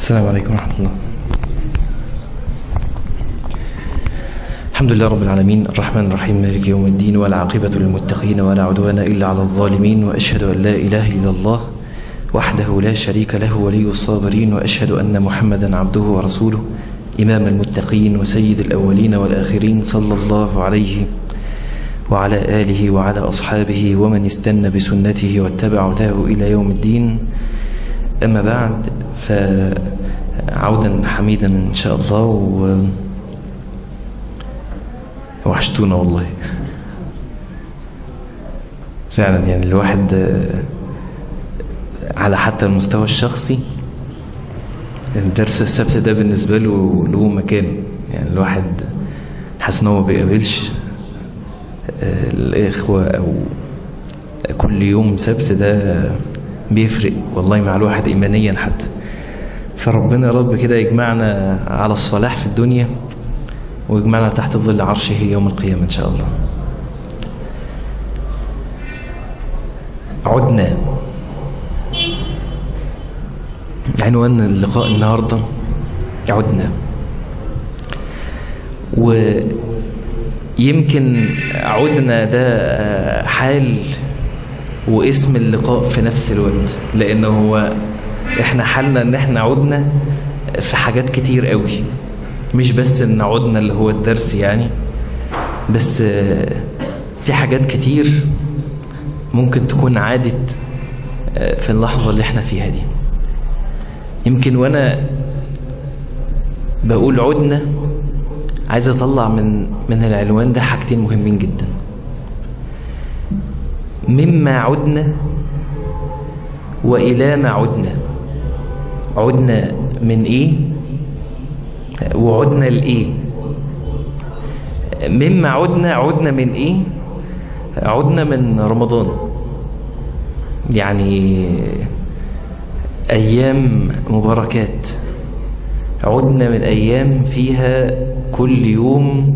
السلام عليكم ورحمة الله الحمد لله رب العالمين الرحمن الرحيم مالك يوم الدين والعاقبة للمتقين ولا عدوان إلا على الظالمين وأشهد أن لا إله إلا الله وحده لا شريك له ولي الصابرين وأشهد أن محمدا عبده ورسوله إمام المتقين وسيد الأولين والآخرين صلى الله عليه وعلى آله وعلى أصحابه ومن استنى بسنته واتبع هداه إلى يوم الدين أما بعد فعودا حميدا إن شاء الله و... وحشتونا والله فعلا يعني الواحد على حتى المستوى الشخصي الدرس السبت ده بالنسبة له له مكان يعني الواحد حاسس ان هو ما بيقابلش الإخوة أو كل يوم سبت ده بيفرق والله مع الواحد إيمانيا حتى فربنا يا رب كده يجمعنا على الصلاح في الدنيا ويجمعنا تحت ظل عرشه يوم القيامة إن شاء الله عدنا عنوان اللقاء النهاردة عدنا ويمكن عدنا ده حال واسم اللقاء في نفس الوقت لأنه هو احنا حالنا ان احنا عدنا في حاجات كتير قوي مش بس ان عدنا اللي هو الدرس يعني بس في حاجات كتير ممكن تكون عادت في اللحظة اللي احنا فيها دي يمكن وانا بقول عدنا عايز اطلع من من العنوان ده حاجتين مهمين جدا مما عدنا والى ما عدنا عدنا من ايه وعدنا لايه مما عدنا عدنا من ايه عدنا من رمضان يعني ايام مباركات عدنا من ايام فيها كل يوم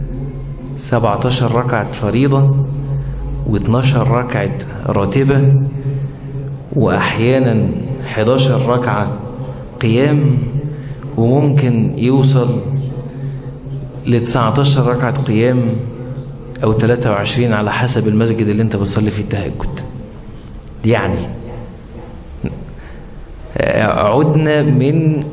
17 ركعة فريضة و12 ركعة راتبة واحيانا 11 ركعة قيام وممكن يوصل ل 19 ركعة قيام او 23 على حسب المسجد اللي انت بتصلي فيه التهجد يعني عدنا من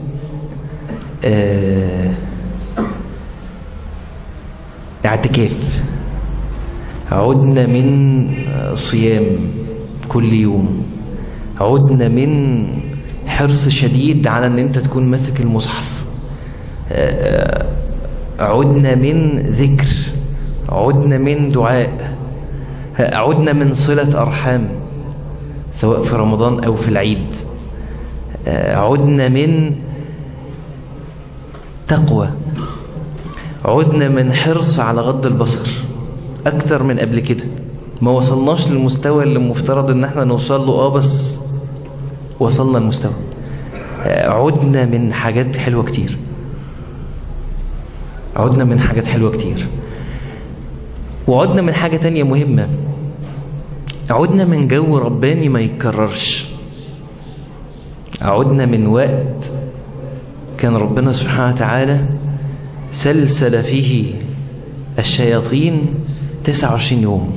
اعتكاف عدنا من صيام كل يوم عدنا من حرص شديد على ان انت تكون ماسك المصحف عدنا من ذكر عدنا من دعاء عدنا من صلة أرحام سواء في رمضان أو في العيد عدنا من تقوى عدنا من حرص على غض البصر أكتر من قبل كده ما وصلناش للمستوى اللي مفترض ان احنا نوصل له اه بس وصلنا المستوى عدنا من حاجات حلوة كتير عدنا من حاجات حلوة كتير وعدنا من حاجة تانية مهمة عدنا من جو رباني ما يتكررش عدنا من وقت كان ربنا سبحانه وتعالى سلسل فيه الشياطين 29 يوم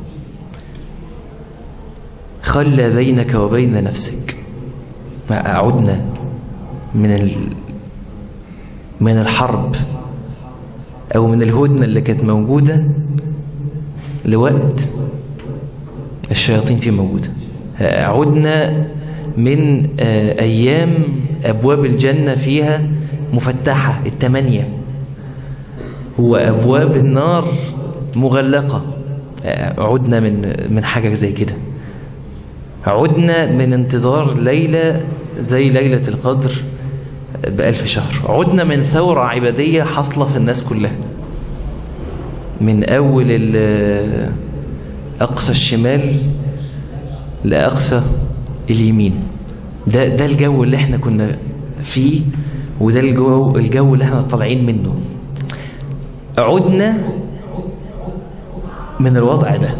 خلى بينك وبين نفسك عدنا من ال... من الحرب او من الهدنة اللي كانت موجودة لوقت الشياطين فيه موجودة عدنا من ايام ابواب الجنة فيها مفتحة التمانية وابواب النار مغلقة عدنا من من حاجة زي كده عدنا من انتظار ليلة زي ليلة القدر بألف شهر عدنا من ثورة عبادية حصلة في الناس كلها من أول أقصى الشمال لأقصى اليمين ده, ده الجو اللي احنا كنا فيه وده الجو, الجو اللي احنا طالعين منه عدنا من الوضع ده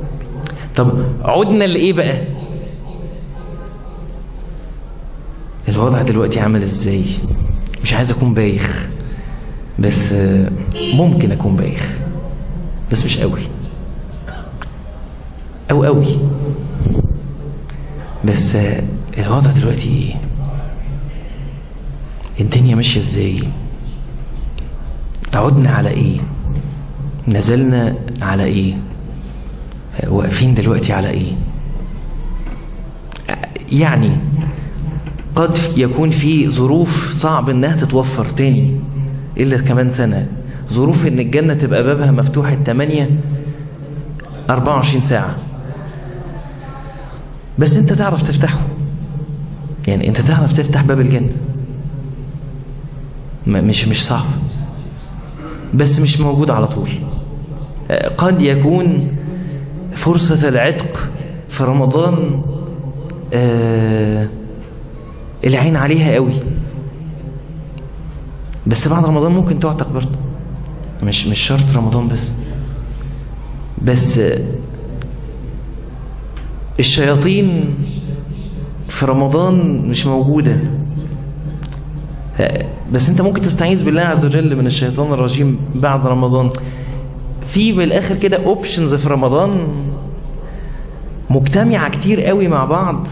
طب عدنا لإيه بقى الوضع دلوقتي عامل ازاي مش عايز اكون بايخ بس ممكن اكون بايخ بس مش قوي او قوي بس الوضع دلوقتي ايه الدنيا ماشيه ازاي عدنا على ايه نزلنا على ايه واقفين دلوقتي على ايه يعني قد يكون في ظروف صعب انها تتوفر تاني الا كمان سنة ظروف ان الجنة تبقى بابها مفتوح التمانية 24 ساعة بس انت تعرف تفتحه يعني انت تعرف تفتح باب الجنة مش مش صعب بس مش موجود على طول قد يكون فرصة العتق في رمضان آه العين عليها قوي بس بعد رمضان ممكن تعتق برضه مش مش شرط رمضان بس بس الشياطين في رمضان مش موجودة بس انت ممكن تستعيذ بالله عز وجل من الشيطان الرجيم بعد رمضان في بالاخر كده اوبشنز في رمضان مجتمعة كتير قوي مع بعض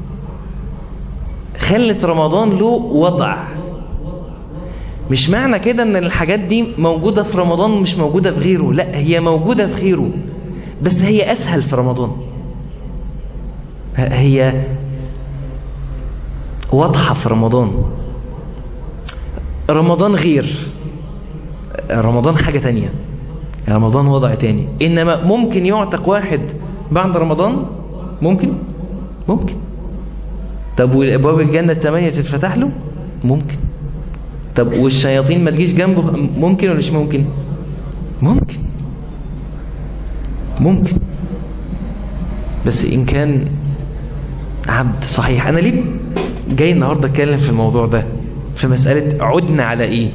خلت رمضان له وضع مش معنى كده ان الحاجات دي موجودة في رمضان مش موجودة في غيره لا هي موجودة في غيره بس هي اسهل في رمضان هي واضحة في رمضان رمضان غير رمضان حاجة تانية رمضان وضع تاني انما ممكن يعتق واحد بعد رمضان ممكن ممكن طب وابواب الجنة التمانية تتفتح له ممكن طب والشياطين ما تجيش جنبه ممكن ولا مش ممكن ممكن ممكن بس ان كان عبد صحيح انا ليه جاي النهاردة اتكلم في الموضوع ده في مسألة عدنا على ايه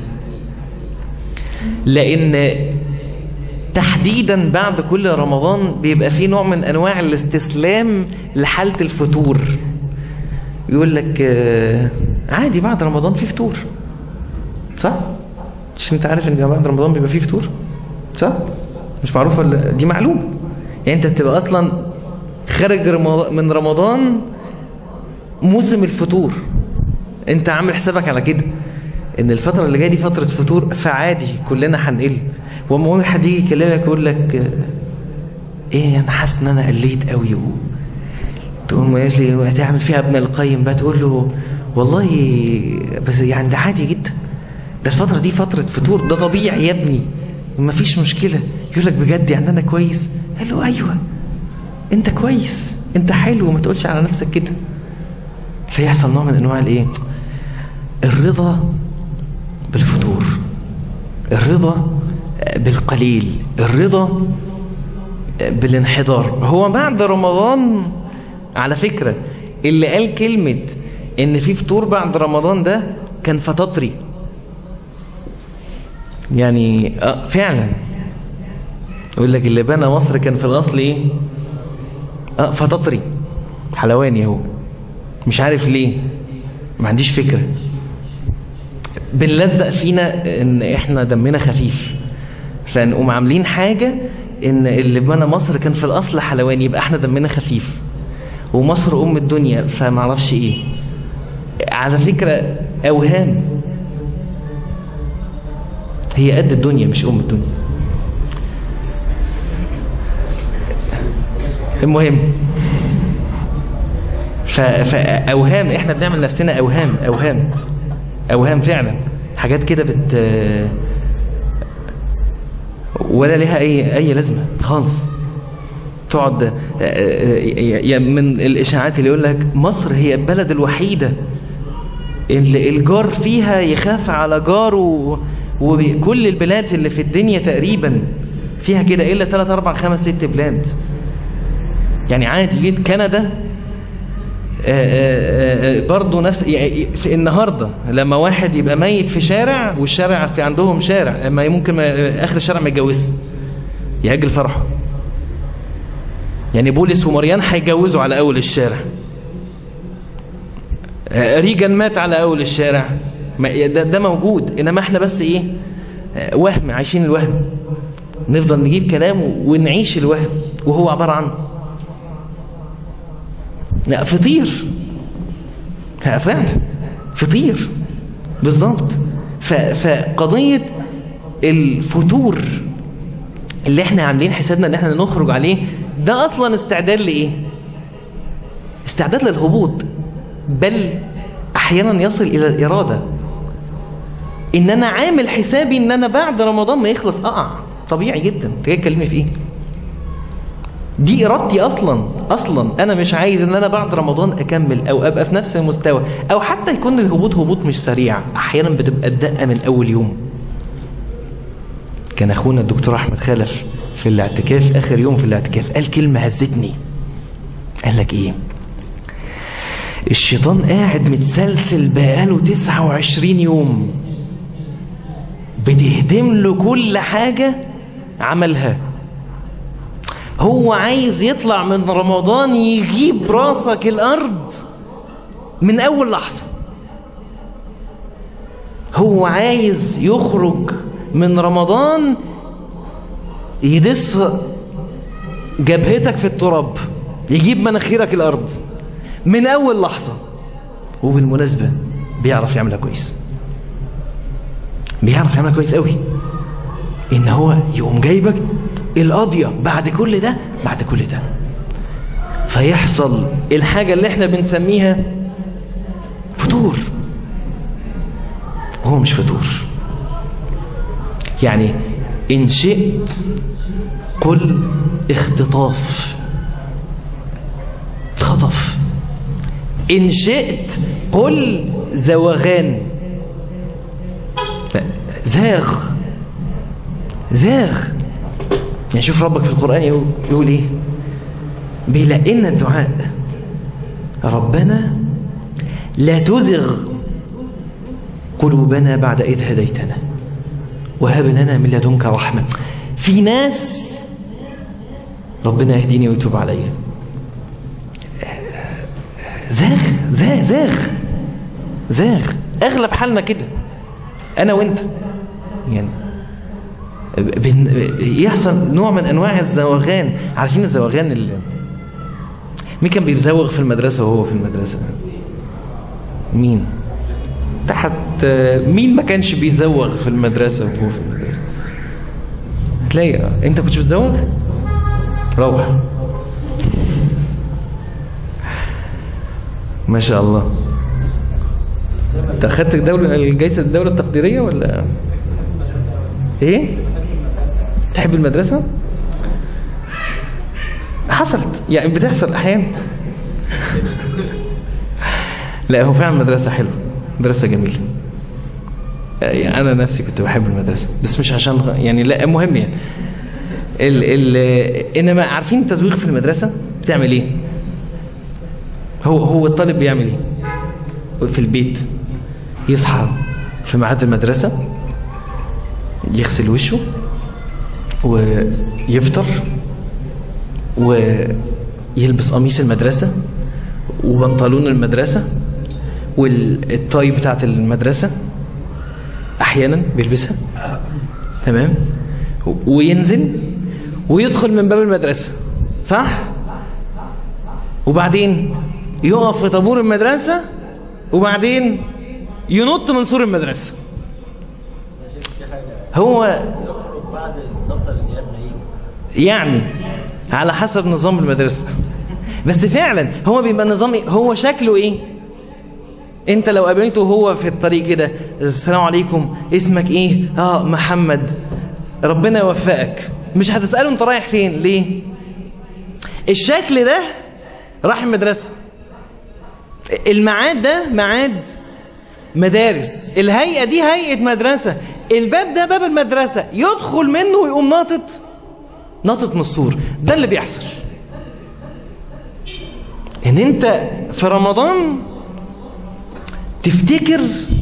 لان تحديدا بعد كل رمضان بيبقى فيه نوع من انواع الاستسلام لحالة الفتور يقول لك عادي بعد رمضان في فطور صح مش انت عارف ان بعد رمضان بيبقى فيه فطور صح مش معروف ولا دي معلومه يعني انت بتبقى اصلا خارج من رمضان موسم الفطور انت عامل حسابك على كده ان الفتره اللي جايه دي فتره فطور فعادي كلنا هنقل وما واحد يجي يكلمك يقول لك ايه انا حاسس ان انا قليت قوي و... تقوم قايل لي هتعمل فيها ابن القيم بقى تقول له والله بس يعني ده عادي جدا ده الفترة دي فترة فطور ده طبيعي يا ابني وما فيش مشكلة يقول لك بجد يعني انا كويس قال له ايوه انت كويس انت حلو وما تقولش على نفسك كده فيحصل نوع من انواع الايه الرضا بالفطور الرضا بالقليل الرضا بالانحدار هو بعد رمضان على فكرة اللي قال كلمة ان في فطور بعد رمضان ده كان فتطري يعني آه فعلا يقول لك اللي بنى مصر كان في الاصل ايه اه فتطري حلواني اهو مش عارف ليه ما عنديش فكرة بنلزق فينا ان احنا دمنا خفيف فنقوم عاملين حاجة ان اللي بنى مصر كان في الاصل حلواني يبقى احنا دمنا خفيف ومصر ام الدنيا فمعرفش ايه على فكرة اوهام هي قد الدنيا مش ام الدنيا المهم فاوهام احنا بنعمل نفسنا اوهام اوهام اوهام فعلا حاجات كده بت ولا لها اي اي لازمه خالص تقعد من الاشاعات اللي يقول لك مصر هي البلد الوحيده اللي الجار فيها يخاف على جاره وكل البلاد اللي في الدنيا تقريبا فيها كده الا 3 4 5 6 بلاد يعني عادي جدا كندا برضه نفس في النهارده لما واحد يبقى ميت في شارع والشارع في عندهم شارع اما ممكن اخر الشارع ما يتجوزش يأجل فرحه يعني بولس ومريان هيتجوزوا على اول الشارع آه، ريجان مات على اول الشارع ما- ده, ده موجود انما احنا بس ايه آه، وهم عايشين الوهم نفضل نجيب كلام ونعيش الوهم وهو عبارة عن لا فطير لا فعلا فطير بالظبط ف- فقضية الفتور اللي احنا عاملين حسابنا ان احنا نخرج عليه ده اصلا استعداد لايه استعداد للهبوط بل احيانا يصل الى الارادة ان انا عامل حسابي ان انا بعد رمضان ما يخلص اقع طبيعي جدا انت جاي تكلمني في ايه دي ارادتي اصلا اصلا انا مش عايز ان انا بعد رمضان اكمل او ابقى في نفس المستوى او حتى يكون الهبوط هبوط مش سريع احيانا بتبقى الدقه من اول يوم كان اخونا الدكتور احمد خلف في الاعتكاف اخر يوم في الاعتكاف قال كلمه هزتني قال لك ايه الشيطان قاعد متسلسل بقاله 29 يوم بتهدم له كل حاجة عملها هو عايز يطلع من رمضان يجيب راسك الأرض من أول لحظة هو عايز يخرج من رمضان يدس جبهتك في التراب يجيب مناخيرك الأرض من أول لحظة وبالمناسبة بيعرف يعملها كويس بيعرف يعملها كويس قوي ان هو يقوم جايبك القاضية بعد كل ده بعد كل ده فيحصل الحاجة اللي احنا بنسميها فطور وهو مش فطور يعني إن شئت قل اختطاف خطف إن شئت قل زوغان زاغ زاغ يعني شوف ربك في القرآن يقول, يقول ايه بيلقن الدعاء ربنا لا تزغ قلوبنا بعد إذ هديتنا وهب لنا من لدنك رحمة في ناس ربنا يهديني ويتوب علي زاغ زاغ زاغ زاغ اغلب حالنا كده انا وانت يعني بن... يحصل نوع من انواع الزوغان عارفين الزوغان اللي مين كان بيزوغ في المدرسة وهو في المدرسة مين تحت مين ما كانش بيزوغ في المدرسة وهو في المدرسة هتلاقي انت كنتش بتزوغ روح ما شاء الله انت اخدت الدولة الجائزة الدولة التقديرية ولا ايه تحب المدرسة حصلت يعني بتحصل احيانا لا هو فعلا مدرسة حلوة مدرسة جميلة يعني انا نفسي كنت بحب المدرسة بس مش عشان يعني لا مهم يعني ال ال انما عارفين التزويق في المدرسة بتعمل ايه هو هو الطالب بيعمل ايه في البيت يصحى في ميعاد المدرسة يغسل وشه ويفطر ويلبس قميص المدرسة وبنطلون المدرسة والطاي بتاعت المدرسة احيانا بيلبسها تمام وينزل ويدخل من باب المدرسة صح وبعدين يقف في طابور المدرسة وبعدين ينط من سور المدرسة هو يعني على حسب نظام المدرسة بس فعلا هو بيبقى نظام هو شكله ايه انت لو قابلته وهو في الطريق كده السلام عليكم اسمك ايه اه محمد ربنا يوفقك مش هتسأله انت رايح فين ليه الشكل ده راح المدرسة الميعاد ده ميعاد مدارس الهيئة دي هيئة مدرسة الباب ده باب المدرسة يدخل منه ويقوم ناطط ناطط من السور ده اللي بيحصل ان انت في رمضان تفتكر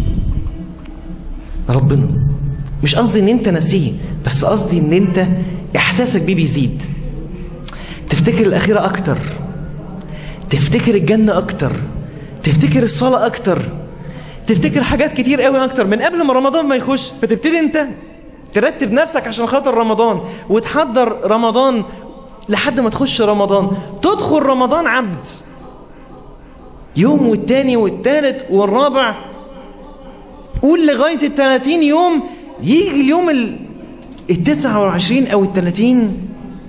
ربنا مش قصدي ان انت نسيه بس قصدي ان انت احساسك بيه بيزيد تفتكر الاخيرة اكتر تفتكر الجنة اكتر تفتكر الصلاة اكتر تفتكر حاجات كتير قوي اكتر من قبل ما رمضان ما يخش فتبتدي انت ترتب نفسك عشان خاطر رمضان وتحضر رمضان لحد ما تخش رمضان تدخل رمضان عبد يوم والتاني والتالت والرابع قول لغاية التلاتين يوم يجي اليوم التسعة والعشرين او التلاتين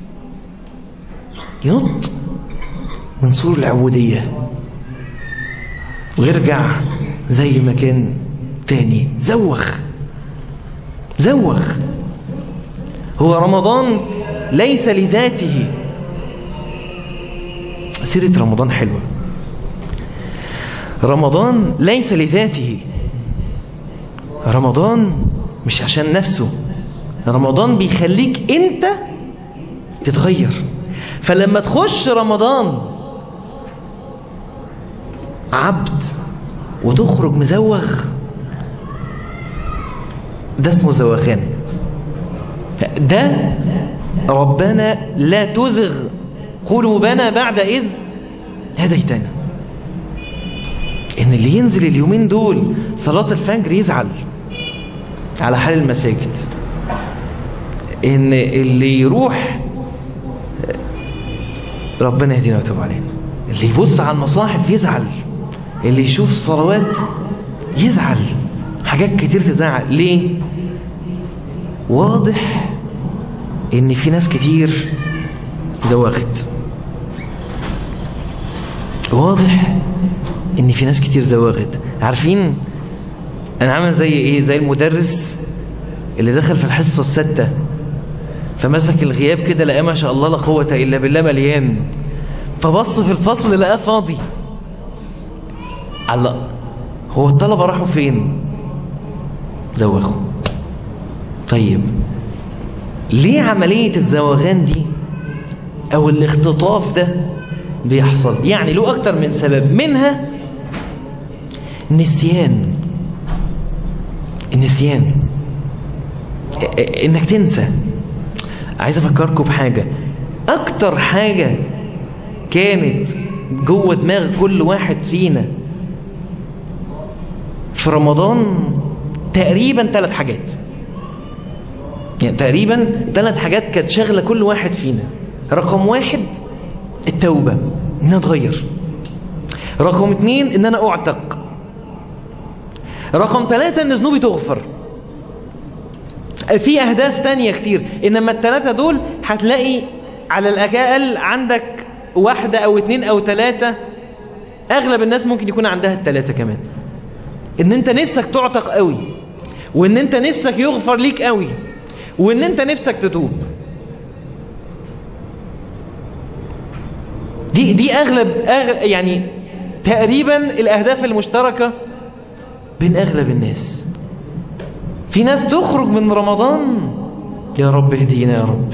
ينط من سور العبودية ويرجع زي ما كان تاني زوخ زوخ هو رمضان ليس لذاته سيرة رمضان حلوة رمضان ليس لذاته رمضان مش عشان نفسه رمضان بيخليك انت تتغير فلما تخش رمضان عبد وتخرج مزوغ ده اسمه زوغان ده ربنا لا تزغ قلوبنا بعد إذ هديتنا إن اللي ينزل اليومين دول صلاة الفجر يزعل على حال المساجد إن اللي يروح ربنا يهدينا ويتوب علينا اللي يبص على المصاحف يزعل اللي يشوف الصلوات يزعل حاجات كتير تزعل ليه واضح ان في ناس كتير زوغت واضح ان في ناس كتير زوغت عارفين انا عامل زي ايه زي المدرس اللي دخل في الحصة الستة فمسك الغياب كده لقاه ما شاء الله لا قوة الا بالله مليان فبص في الفصل لقاه فاضي علق هو الطلبة راحوا فين زوغوا طيب ليه عملية الزوغان دي او الاختطاف ده بيحصل يعني له اكتر من سبب منها نسيان النسيان انك تنسى عايز افكركم بحاجة اكتر حاجة كانت جوه دماغ كل واحد فينا في رمضان تقريبا ثلاث حاجات يعني تقريبا ثلاث حاجات كانت شاغله كل واحد فينا رقم واحد التوبة ان انا اتغير رقم اتنين ان انا اعتق رقم ثلاثة ان ذنوبي تغفر في اهداف تانية كتير انما الثلاثة دول هتلاقي على الاقل عندك واحدة او اتنين او ثلاثة اغلب الناس ممكن يكون عندها الثلاثة كمان ان انت نفسك تعتق قوي وان انت نفسك يغفر ليك قوي وان انت نفسك تتوب دي دي اغلب أغ... يعني تقريبا الاهداف المشتركه بين اغلب الناس في ناس تخرج من رمضان يا رب اهدينا يا رب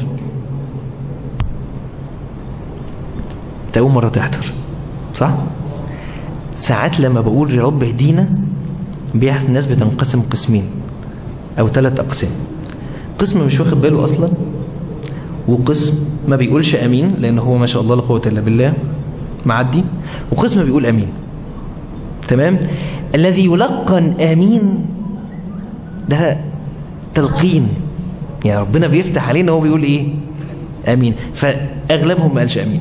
انت اول مره تحضر صح ساعات لما بقول يا رب اهدينا بيحصل الناس بتنقسم قسمين او ثلاث اقسام قسم مش واخد باله اصلا وقسم ما بيقولش امين لان هو ما شاء الله لا قوه الا بالله معدي وقسم بيقول امين تمام الذي يلقن امين ده تلقين يعني ربنا بيفتح علينا وهو بيقول ايه امين فاغلبهم ما قالش امين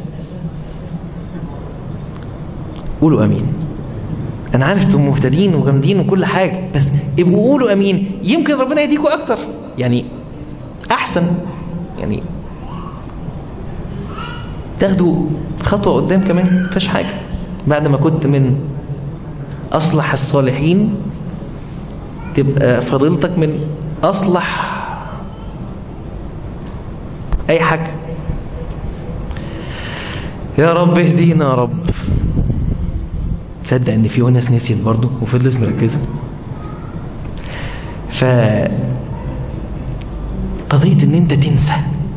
قولوا امين انا عارف انتم مهتدين وجامدين وكل حاجه بس ابقوا قولوا امين يمكن ربنا يديكوا اكتر يعني احسن يعني تاخدوا خطوه قدام كمان مفيش حاجه بعد ما كنت من اصلح الصالحين تبقى فضيلتك من اصلح اي حاجه يا رب اهدينا يا رب تصدق ان في ناس نسيت برضه وفضلت مركزه ف قضيه ان انت تنسى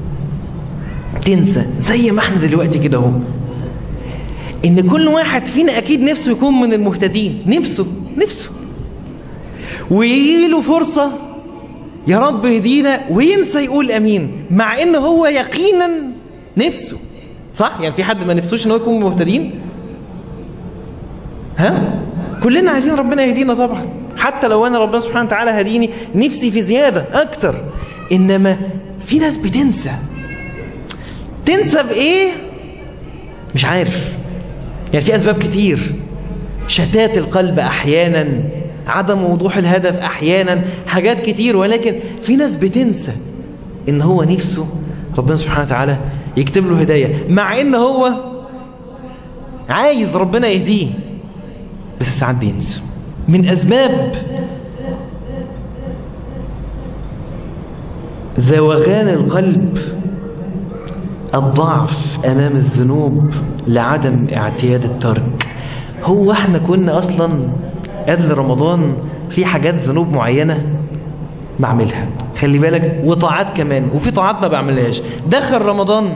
تنسى زي ما احنا دلوقتي كده اهو ان كل واحد فينا اكيد نفسه يكون من المهتدين نفسه نفسه ويجي له فرصه يا رب اهدينا وينسى يقول امين مع ان هو يقينا نفسه صح يعني في حد ما نفسوش ان هو يكون مهتدين ها كلنا عايزين ربنا يهدينا طبعا حتى لو انا ربنا سبحانه وتعالى هديني نفسي في زيادة اكتر انما في ناس بتنسى تنسى بايه مش عارف يعني في اسباب كتير شتات القلب احيانا عدم وضوح الهدف احيانا حاجات كتير ولكن في ناس بتنسى ان هو نفسه ربنا سبحانه وتعالى يكتب له هداية مع ان هو عايز ربنا يهديه بس ساعات بينسى من اسباب زوغان القلب الضعف امام الذنوب لعدم اعتياد الترك هو احنا كنا اصلا قبل رمضان في حاجات ذنوب معينة بعملها خلي بالك وطاعات كمان وفي طاعات ما بعملهاش دخل رمضان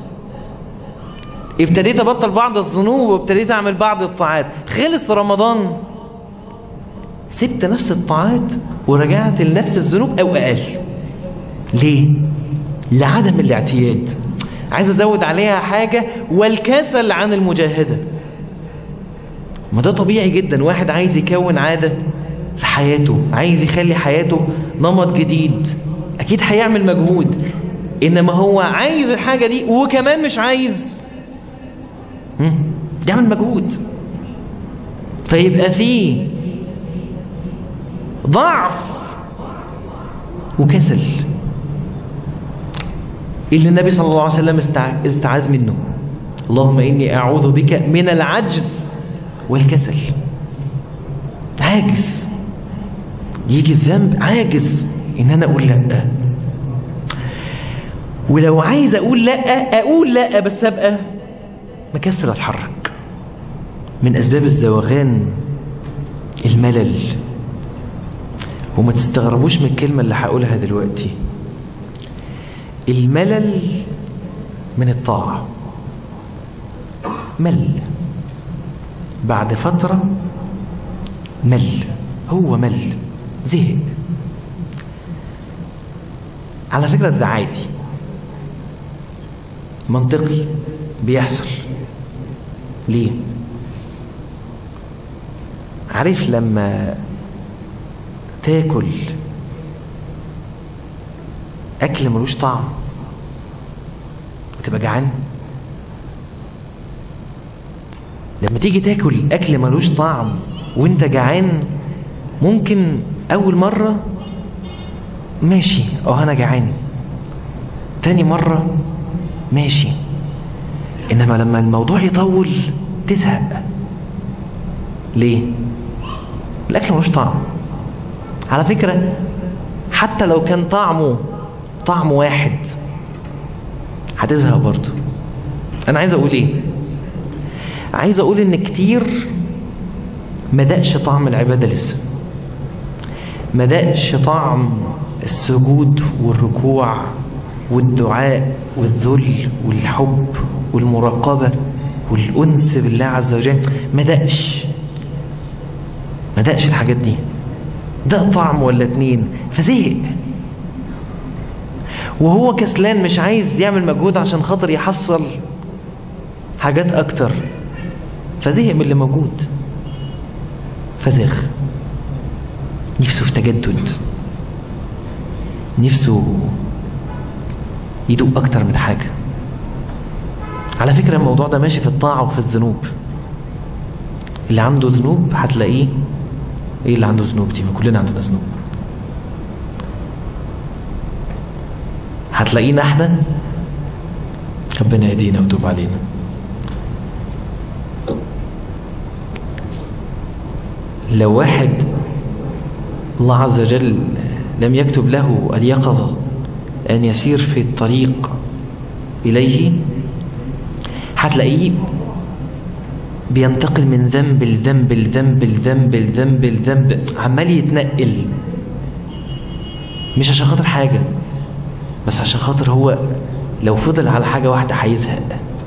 ابتديت ابطل بعض الذنوب وابتديت اعمل بعض الطاعات خلص رمضان سبت نفس الطاعات ورجعت لنفس الذنوب او اقل ليه لعدم الاعتياد عايز ازود عليها حاجة والكسل عن المجاهدة ما ده طبيعي جدا واحد عايز يكون عادة في حياته عايز يخلي حياته نمط جديد اكيد هيعمل مجهود انما هو عايز الحاجة دي وكمان مش عايز يعمل مجهود فيبقى فيه ضعف وكسل اللي النبي صلى الله عليه وسلم استعاذ منه اللهم إني أعوذ بك من العجز والكسل عاجز يجي الذنب عاجز إن أنا أقول لأ ولو عايز أقول لأ أقول لأ بس أبقى مكسل أتحرك من أسباب الزوغان الملل وما تستغربوش من الكلمة اللي هقولها دلوقتي الملل من الطاعة مل بعد فترة مل هو مل زهق على فكرة ده عادي منطقي بيحصل ليه عارف لما تاكل اكل ملوش طعم وتبقى جعان لما تيجي تاكل اكل ملوش طعم وانت جعان ممكن اول مرة ماشي اه انا جعان تاني مرة ماشي انما لما الموضوع يطول تزهق ليه الاكل ملوش طعم على فكرة حتى لو كان طعمه طعم واحد هتزهق برضه انا عايز اقول ايه عايز اقول ان كتير ما دقش طعم العبادة لسه ما دقش طعم السجود والركوع والدعاء والذل والحب والمراقبة والأنس بالله عز وجل ما دقش ما دقش الحاجات دي دق طعم ولا اتنين فزهق وهو كسلان مش عايز يعمل مجهود عشان خاطر يحصل حاجات اكتر فزهق من اللي موجود فزاغ نفسه في تجدد نفسه يدوق اكتر من حاجة على فكرة الموضوع ده ماشي في الطاعة وفي الذنوب اللي عنده ذنوب هتلاقيه ايه اللي عنده ذنوب دي ما كلنا عندنا ذنوب هتلاقينا احنا ربنا يهدينا وتوب علينا لو واحد الله عز وجل لم يكتب له اليقظة أن يسير في الطريق إليه هتلاقيه بينتقل من ذنب لذنب لذنب لذنب لذنب لذنب عمال يتنقل مش عشان خاطر حاجة بس عشان خاطر هو لو فضل على حاجة واحدة هيزهق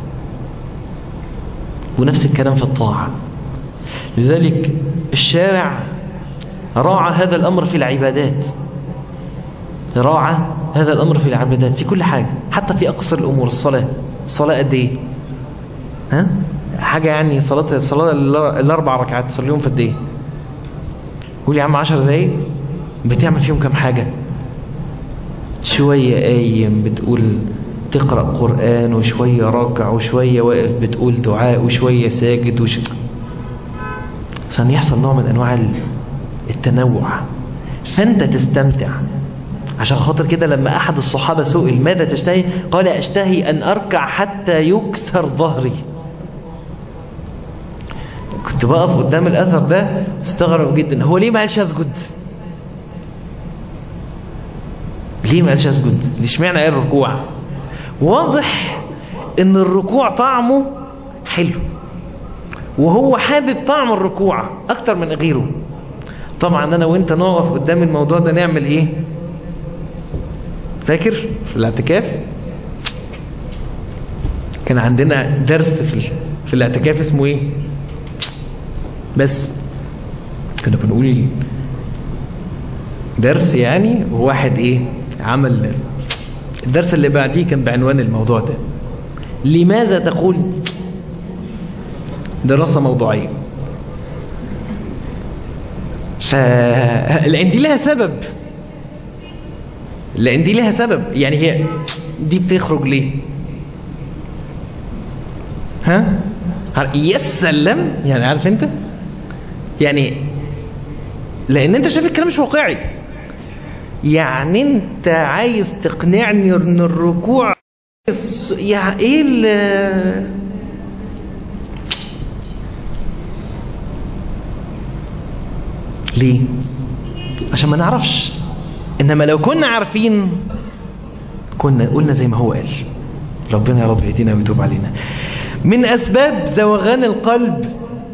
ونفس الكلام في الطاعة لذلك الشارع راعى هذا الأمر في العبادات راعى هذا الأمر في العبادات في كل حاجة حتى في أقصر الأمور الصلاة الصلاة قد إيه ها حاجة يعني صلاة الصلاة الأربع ركعات تصليهم في قد إيه قول يا عم عشر دقايق بتعمل فيهم كم حاجة شوية قايم بتقول تقرأ قرآن وشوية راكع وشوية واقف بتقول دعاء وشوية ساجد وش... عشان يحصل نوع من أنواع التنوع فأنت تستمتع عشان خاطر كده لما أحد الصحابة سئل ماذا تشتهي قال أشتهي أن أركع حتى يكسر ظهري كنت بقف قدام الأثر ده استغرب جدا هو ليه ما قالش أسجد ليه ما قالش أسجد ليش معنى قال الركوع واضح ان الركوع طعمه حلو وهو حابب طعم الركوع اكتر من غيره طبعا انا وانت نقف قدام الموضوع ده نعمل ايه فاكر في الاعتكاف كان عندنا درس في, في الاعتكاف اسمه ايه بس كنا بنقول درس يعني وواحد ايه عمل الدرس اللي بعديه كان بعنوان الموضوع ده لماذا تقول دراسة موضوعية فلأن دي لها سبب لأن دي لها سبب يعني هي دي بتخرج ليه ها يسلم يعني عارف انت يعني لان انت شايف الكلام مش واقعي يعني انت عايز تقنعني ان الركوع يعني ايه ال ليه عشان ما نعرفش انما لو كنا عارفين كنا قلنا زي ما هو قال ربنا يا رب يهدينا ويتوب علينا من اسباب زوغان القلب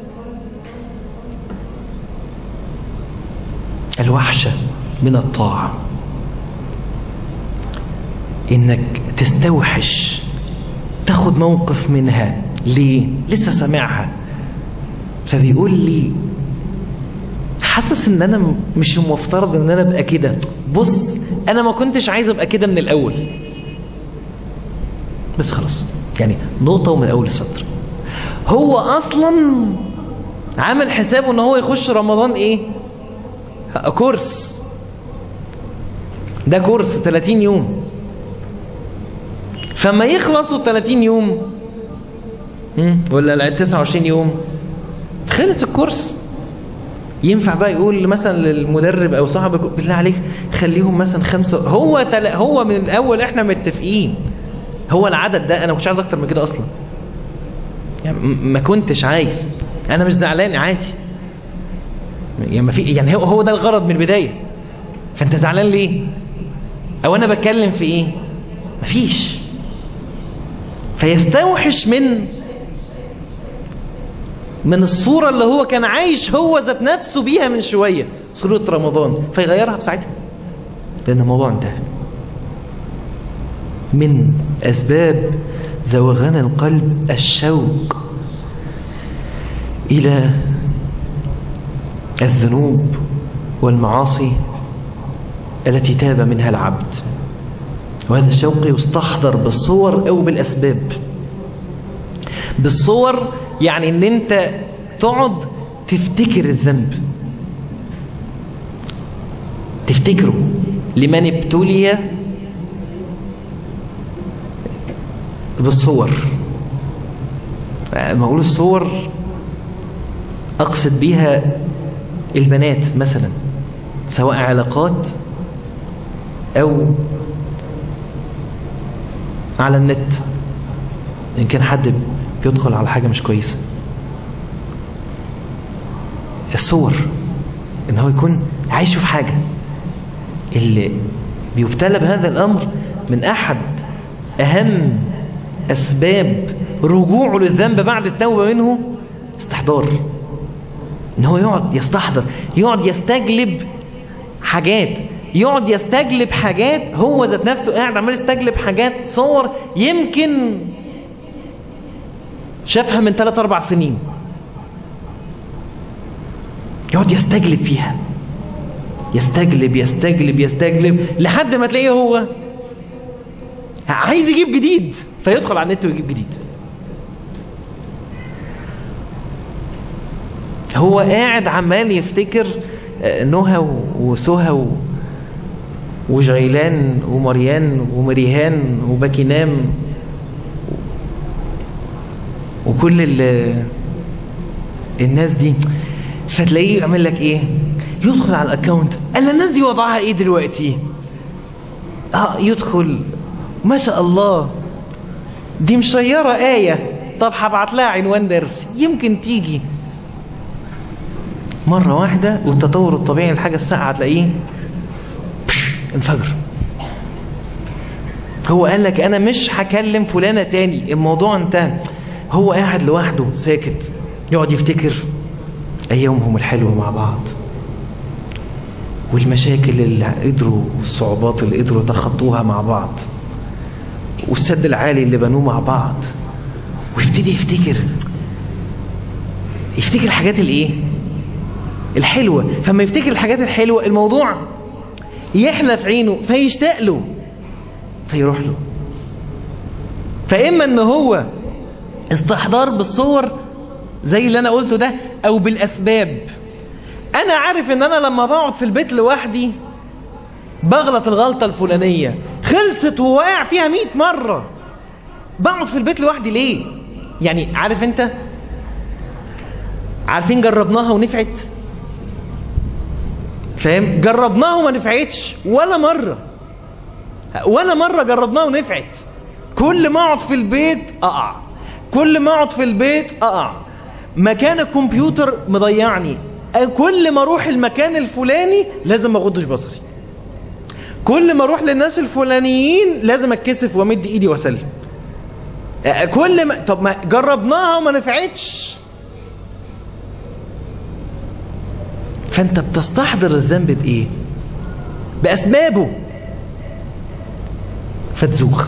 الوحشه من الطاعة انك تستوحش تاخد موقف منها ليه لسه سامعها فبيقول لي حاسس ان انا مش مفترض ان انا ابقى كده بص انا ما كنتش عايز ابقى كده من الاول بس خلاص يعني نقطة ومن اول السطر هو اصلا عامل حسابه ان هو يخش رمضان ايه كورس ده كورس 30 يوم فما يخلصوا 30 يوم ولا 29 يوم خلص الكورس ينفع بقى يقول مثلا للمدرب او صاحبك بالله عليك خليهم مثلا خمسة هو تل... هو من الاول احنا متفقين هو العدد ده انا مش عايز اكتر من كده اصلا يعني ما كنتش عايز انا مش زعلان عادي يعني ما في يعني هو هو ده الغرض من البدايه فانت زعلان ليه او انا بتكلم في ايه مفيش فيستوحش من من الصورة اللي هو كان عايش هو ذات نفسه بيها من شوية صورة رمضان فيغيرها بساعتها لأن الموضوع انتهى من أسباب زوغان القلب الشوق إلى الذنوب والمعاصي التي تاب منها العبد وهذا الشوق يستحضر بالصور أو بالأسباب بالصور يعني ان انت تقعد تفتكر الذنب تفتكره لمن ابتلي بالصور ما اقول الصور اقصد بيها البنات مثلا سواء علاقات او على النت ان كان حد بيدخل على حاجة مش كويسة الصور ان هو يكون عايش في حاجة اللي بيبتلى بهذا الامر من احد اهم اسباب رجوعه للذنب بعد التوبة منه استحضار ان هو يقعد يستحضر يقعد يستجلب حاجات يقعد يستجلب حاجات هو ذات نفسه قاعد عمال يستجلب حاجات صور يمكن شافها من 3 4 سنين يقعد يستجلب فيها يستجلب يستجلب يستجلب لحد ما تلاقيه هو عايز يجيب جديد فيدخل على النت ويجيب جديد هو قاعد عمال يفتكر آه، نهى وسهى و- وجغيلان ومريان ومريهان وباكينام وكل ال- الناس دي فتلاقيه يعمل لك ايه يدخل على الاكونت قال الناس دي وضعها ايه دلوقتي اه يدخل ما شاء الله دي مشيرة آية طب هبعت لها عنوان درس يمكن تيجي مرة واحدة والتطور الطبيعي للحاجة الساعة هتلاقيه بش، انفجر هو قال لك انا مش هكلم فلانة تاني الموضوع انتهى هو قاعد لوحده ساكت يقعد يفتكر ايامهم الحلوة مع بعض والمشاكل اللي قدروا والصعوبات اللي قدروا يتخطوها مع بعض والسد العالي اللي بنوه مع بعض ويبتدي يفتكر يفتكر الحاجات الايه الحلوة فما يفتكر الحاجات الحلوة الموضوع يحلى في عينه فيشتاق له فيروح له فإما ان هو استحضار بالصور زي اللي انا قلته ده او بالاسباب انا عارف ان انا لما بقعد في البيت لوحدي بغلط الغلطة الفلانية خلصت وواقع فيها مئة مرة بقعد في البيت لوحدي ليه يعني عارف انت عارفين جربناها ونفعت فاهم جربناها وما نفعتش ولا مرة ولا مرة جربناها ونفعت كل ما اقعد في البيت اقع كل ما اقعد في البيت اقع مكان الكمبيوتر مضيعني كل ما اروح المكان الفلاني لازم ما اغضش بصري كل ما اروح للناس الفلانيين لازم اتكسف وامد ايدي واسلم كل ما طب ما جربناها وما نفعتش فانت بتستحضر الذنب بايه باسبابه فتزوخ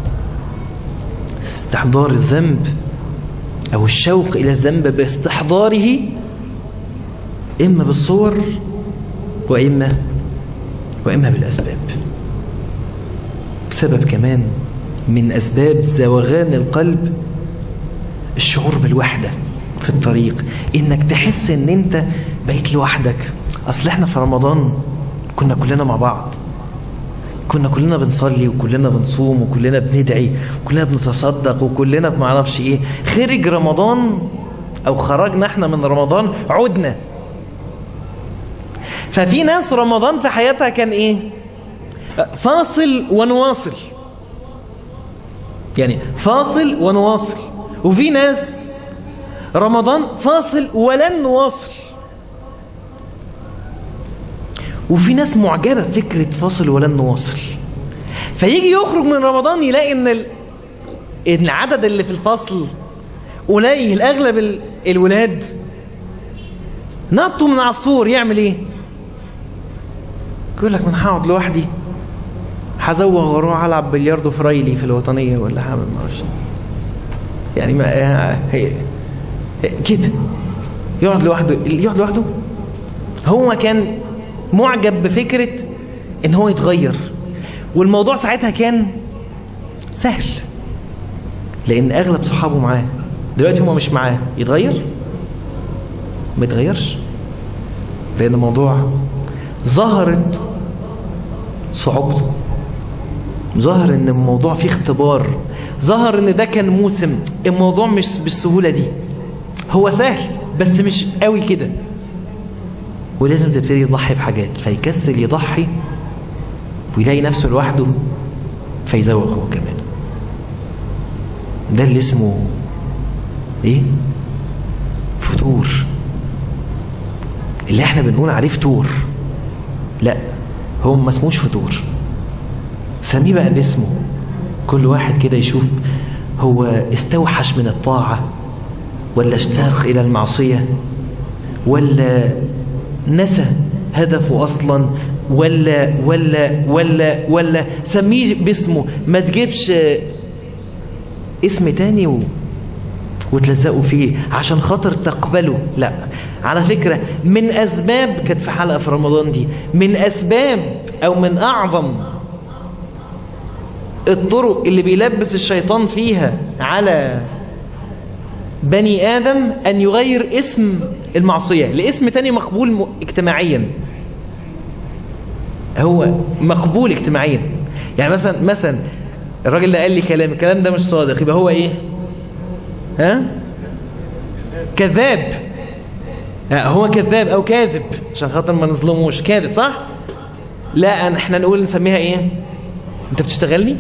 استحضار الذنب او الشوق الى الذنب باستحضاره اما بالصور واما واما بالاسباب سبب كمان من اسباب زوغان القلب الشعور بالوحده في الطريق انك تحس ان انت بقيت لوحدك اصل احنا في رمضان كنا كلنا مع بعض كنا كلنا بنصلي وكلنا بنصوم وكلنا بندعي وكلنا بنتصدق وكلنا بمعرفش ايه خرج رمضان او خرجنا احنا من رمضان عدنا ففي ناس رمضان في حياتها كان ايه فاصل ونواصل يعني فاصل ونواصل وفي ناس رمضان فاصل ولن نواصل وفي ناس معجبة بفكرة فاصل ولن نواصل فيجي يخرج من رمضان يلاقي ان ال... إن العدد اللي في الفصل قليل اغلب ال... الولاد نطوا من على السور يعمل ايه يقول لك من هقعد لوحدي هزوغ واروح العب بلياردو فرايلي في الوطنيه ولا هعمل ما اعرفش يعني ما هي كده يقعد لوحده يقعد لوحده هو كان معجب بفكرة ان هو يتغير والموضوع ساعتها كان سهل لان اغلب صحابه معاه دلوقتي هما مش معاه يتغير ما يتغيرش لان الموضوع ظهرت صعوبته ظهر ان الموضوع فيه اختبار ظهر ان ده كان موسم الموضوع مش بالسهولة دي هو سهل بس مش قوي كده ولازم تبتدي يضحي بحاجات فيكسل يضحي ويلاقي نفسه لوحده فيزوق هو كمان ده اللي اسمه ايه فتور اللي احنا بنقول عليه فتور لا هو ما اسموش فتور سميه بقى باسمه كل واحد كده يشوف هو استوحش من الطاعة ولا اشتاق إلى المعصية ولا نسى هدفه أصلا ولا ولا ولا ولا سميه باسمه ما تجيبش اسم تاني و... وتلزقوا فيه عشان خاطر تقبله لا على فكرة من أسباب كانت في حلقة في رمضان دي من أسباب أو من أعظم الطرق اللي بيلبس الشيطان فيها على بني آدم أن يغير اسم المعصية لاسم تاني مقبول اجتماعيا هو مقبول اجتماعيا يعني مثلا مثلا الراجل ده قال لي كلام الكلام ده مش صادق يبقى هو ايه ها كذاب هو كذاب او كاذب عشان خاطر ما نظلموش كاذب صح لا احنا نقول نسميها ايه انت بتشتغلني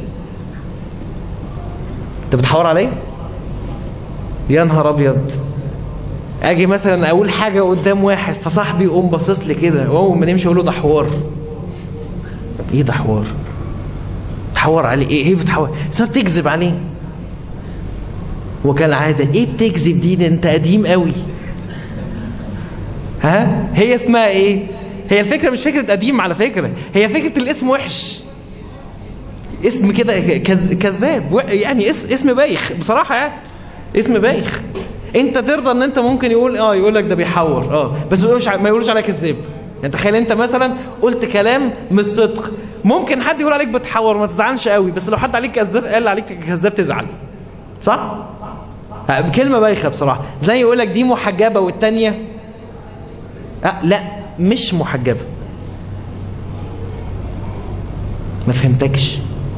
انت بتحور عليا يا نهار ابيض اجي مثلا اقول حاجه قدام واحد فصاحبي يقوم باصص لي كده واول ما نمشي اقول له ده حوار ايه ده حوار تحور عليه ايه ايه بتحور بس بتكذب عليه وكالعاده ايه بتكذب دي ده انت قديم قوي ها هي اسمها ايه هي الفكره مش فكره قديم على فكره هي فكره الاسم وحش اسم كده كذاب يعني اسم بايخ بصراحه يعني اسم بايخ انت ترضى ان انت ممكن يقول اه يقول لك ده بيحور اه بس ما يقولوش ما يقولوش عليك كذاب يعني تخيل انت مثلا قلت كلام مش صدق ممكن حد يقول عليك بتحور ما تزعلش قوي بس لو حد عليك كذاب قال عليك كذاب تزعل صح كلمه بايخه بصراحه زي يقول لك دي محجبه والتانيه أه لا مش محجبه ما فهمتكش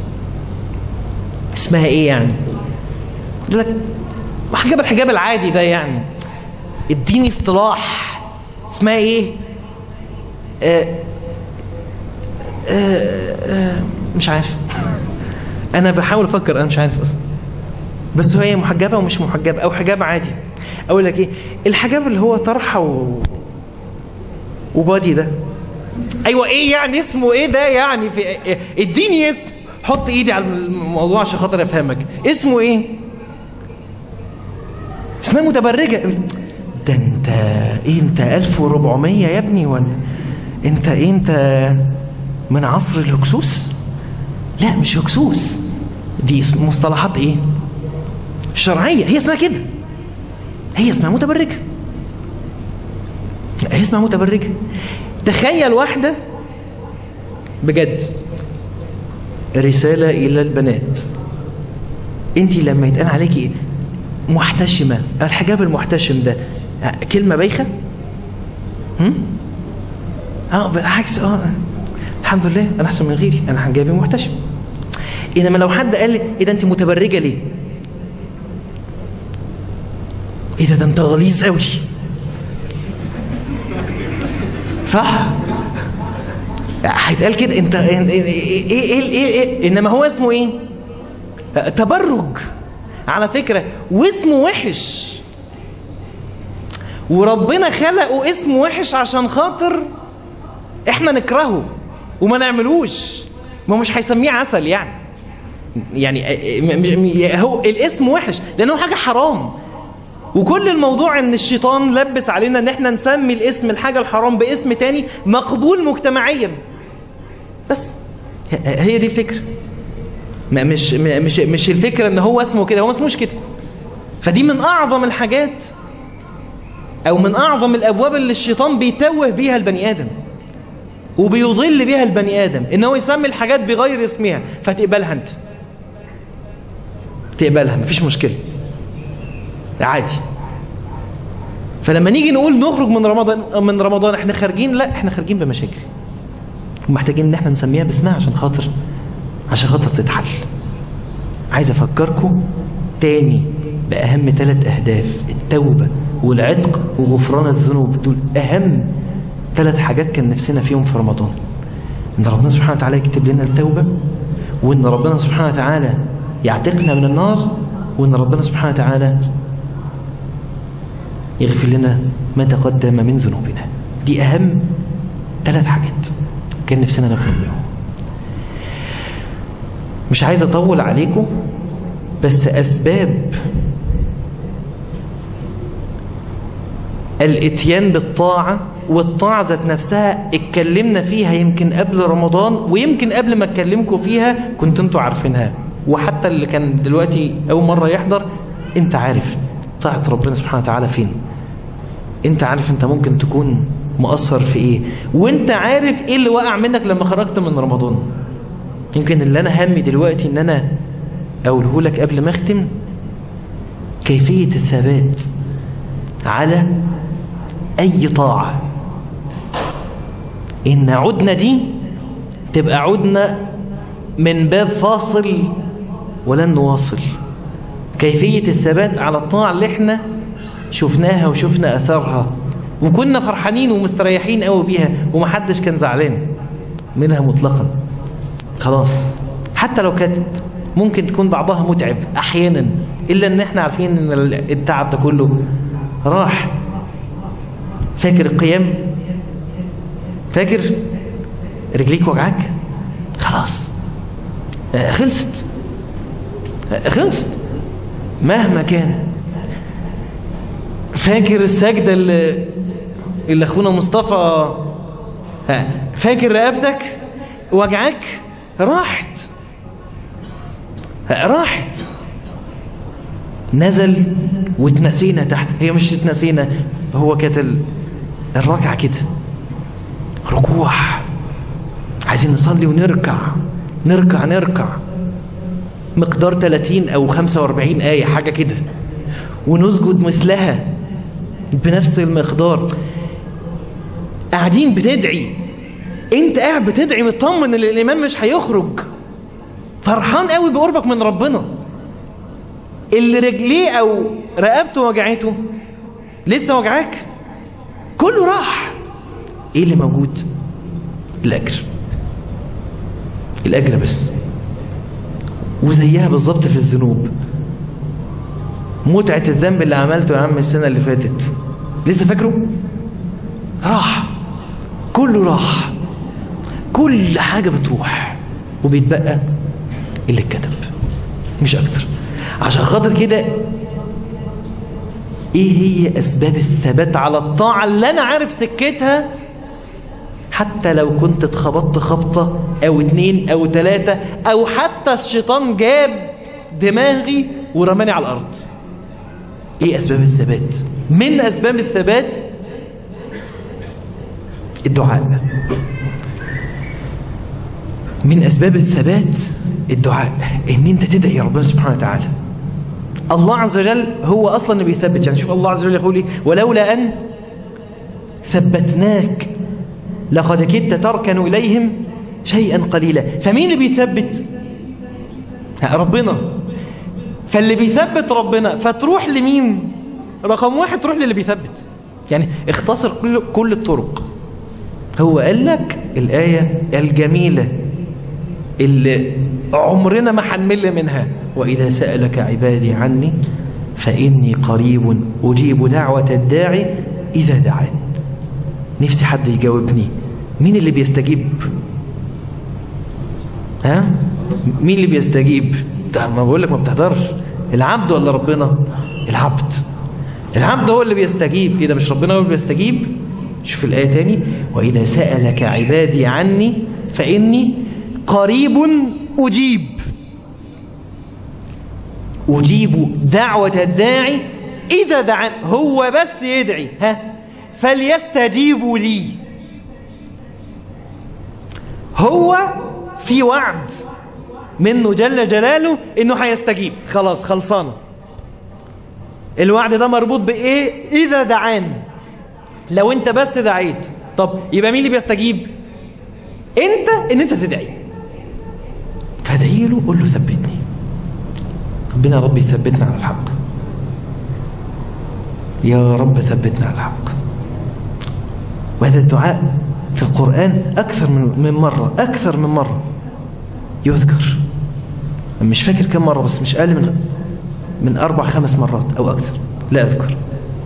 اسمها ايه يعني يقول لك محجبه الحجاب العادي ده يعني اديني اصطلاح اسمها ايه آه آه آه مش عارف انا بحاول افكر انا مش عارف اصلا بس هي محجبه ومش محجبه او حجاب عادي اقول لك ايه الحجاب اللي هو طرحه و... وبادي ده ايوه ايه يعني اسمه ايه ده يعني في اديني اسم حط ايدي على الموضوع عشان خاطر افهمك اسمه ايه اسمها متبرجه ده انت ايه انت 1400 يا ابني ولا انت ايه انت من عصر الهكسوس لا مش هكسوس دي مصطلحات ايه شرعية هي اسمها كده هي اسمها متبرجة هي اسمها متبرجة تخيل واحدة بجد رسالة إلى البنات انت لما يتقال عليكي محتشمة الحجاب المحتشم ده كلمة بايخة هم؟ اه بالعكس اه الحمد لله انا احسن من غيري انا حجابي محتشم انما لو حد قال لي ايه ده انت متبرجه ليه ايه ده ده انت غليظ قوي صح هيتقال كده انت ايه ايه ايه, إيه, إيه انما هو اسمه ايه تبرج على فكره واسمه وحش وربنا خلقه اسم وحش عشان خاطر احنا نكرهه وما نعملوش ما مش هيسميه عسل يعني يعني هو الاسم وحش لانه حاجه حرام وكل الموضوع ان الشيطان لبس علينا ان احنا نسمي الاسم الحاجه الحرام باسم تاني مقبول مجتمعيا بس هي دي الفكره مش مش مش الفكره ان هو اسمه كده هو ما اسموش كده فدي من اعظم الحاجات او من اعظم الابواب اللي الشيطان بيتوه بيها البني ادم وبيضل بيها البني ادم ان هو يسمي الحاجات بغير اسمها فتقبلها انت تقبلها مفيش مشكله عادي فلما نيجي نقول نخرج من رمضان من رمضان احنا خارجين لا احنا خارجين بمشاكل ومحتاجين ان احنا نسميها باسمها عشان خاطر عشان خاطر تتحل عايز افكركم تاني باهم ثلاث اهداف التوبه والعتق وغفران الذنوب دول اهم ثلاث حاجات كان نفسنا فيهم في رمضان ان ربنا سبحانه وتعالى يكتب لنا التوبه وان ربنا سبحانه وتعالى يعتقنا من النار وان ربنا سبحانه وتعالى يغفر لنا ما تقدم من ذنوبنا دي اهم ثلاث حاجات كان نفسنا نفهم بيهم مش عايز اطول عليكم بس اسباب الاتيان بالطاعة والطاعة ذات نفسها اتكلمنا فيها يمكن قبل رمضان ويمكن قبل ما اتكلمكم فيها كنت انتوا عارفينها وحتى اللي كان دلوقتي اول مرة يحضر انت عارف طاعة ربنا سبحانه وتعالى فين انت عارف انت ممكن تكون مؤثر في ايه وانت عارف ايه اللي وقع منك لما خرجت من رمضان يمكن اللي انا همي دلوقتي ان انا اقوله لك قبل ما اختم كيفية الثبات على اي طاعة ان عدنا دي تبقى عدنا من باب فاصل ولن نواصل كيفية الثبات على الطاعة اللي احنا شفناها وشفنا أثرها وكنا فرحانين ومستريحين قوي بيها ومحدش كان زعلان منها مطلقا خلاص حتى لو كانت ممكن تكون بعضها متعب أحيانا إلا أن احنا عارفين أن التعب ده كله راح فاكر القيام فاكر رجليك وجعك خلاص آه، خلصت آه، خلصت مهما كان فاكر السجدة اللي, اللي أخونا مصطفى ها، فاكر رقبتك وجعك راحت ها، راحت نزل واتنسينا تحت هي مش اتنسينا هو كانت ال- الركعة كده ركوع عايزين نصلي ونركع نركع نركع مقدار 30 أو 45 آية حاجة كده ونسجد مثلها بنفس المقدار قاعدين بتدعي انت قاعد بتدعي مطمن ان الامام مش هيخرج فرحان قوي بقربك من ربنا اللي رجليه او رقبته وجعته لسه وجعاك كله راح ايه اللي موجود الاجر الاجر بس وزيها بالظبط في الذنوب متعة الذنب اللي عملته يا عم السنة اللي فاتت لسه فاكره راح كله راح كل حاجة بتروح وبيتبقى اللي اتكتب مش اكتر عشان خاطر كده ايه هي اسباب الثبات على الطاعة اللي انا عارف سكتها حتى لو كنت اتخبطت خبطة او اتنين او تلاتة او حتى الشيطان جاب دماغي ورماني على الارض ايه اسباب الثبات من اسباب الثبات الدعاء من اسباب الثبات الدعاء ان انت تدعي ربنا سبحانه وتعالى الله عز وجل هو اصلا اللي بيثبت يعني شوف الله عز وجل يقول لي ولولا ان ثبتناك لقد كدت تركن اليهم شيئا قليلا فمين اللي بيثبت ربنا فاللي بيثبت ربنا فتروح لمين رقم واحد تروح للي بيثبت يعني اختصر كل, كل الطرق هو قال لك الآية الجميلة اللي عمرنا ما حنمل منها وإذا سألك عبادي عني فإني قريب أجيب دعوة الداعي إذا دعان نفسي حد يجاوبني مين اللي بيستجيب ها مين اللي بيستجيب ده ما بقول لك ما بتحضرش العبد ولا ربنا العبد العبد هو اللي بيستجيب ايه ده مش ربنا هو اللي بيستجيب شوف الآية تاني وإذا سألك عبادي عني فإني قريب أجيب أجيب دعوة الداعي إذا دعان هو بس يدعي ها فليستجيبوا لي هو في وعد منه جل جلاله انه هيستجيب خلاص خلصانه الوعد ده مربوط بايه اذا دعان لو انت بس دعيت طب يبقى مين اللي بيستجيب انت ان انت تدعي فادعي له قول له ثبتني ربنا ربي ثبتنا على الحق يا رب ثبتنا على الحق وهذا الدعاء في القرآن أكثر من من مرة أكثر من مرة يذكر مش فاكر كم مرة بس مش أقل من من أربع خمس مرات أو أكثر لا أذكر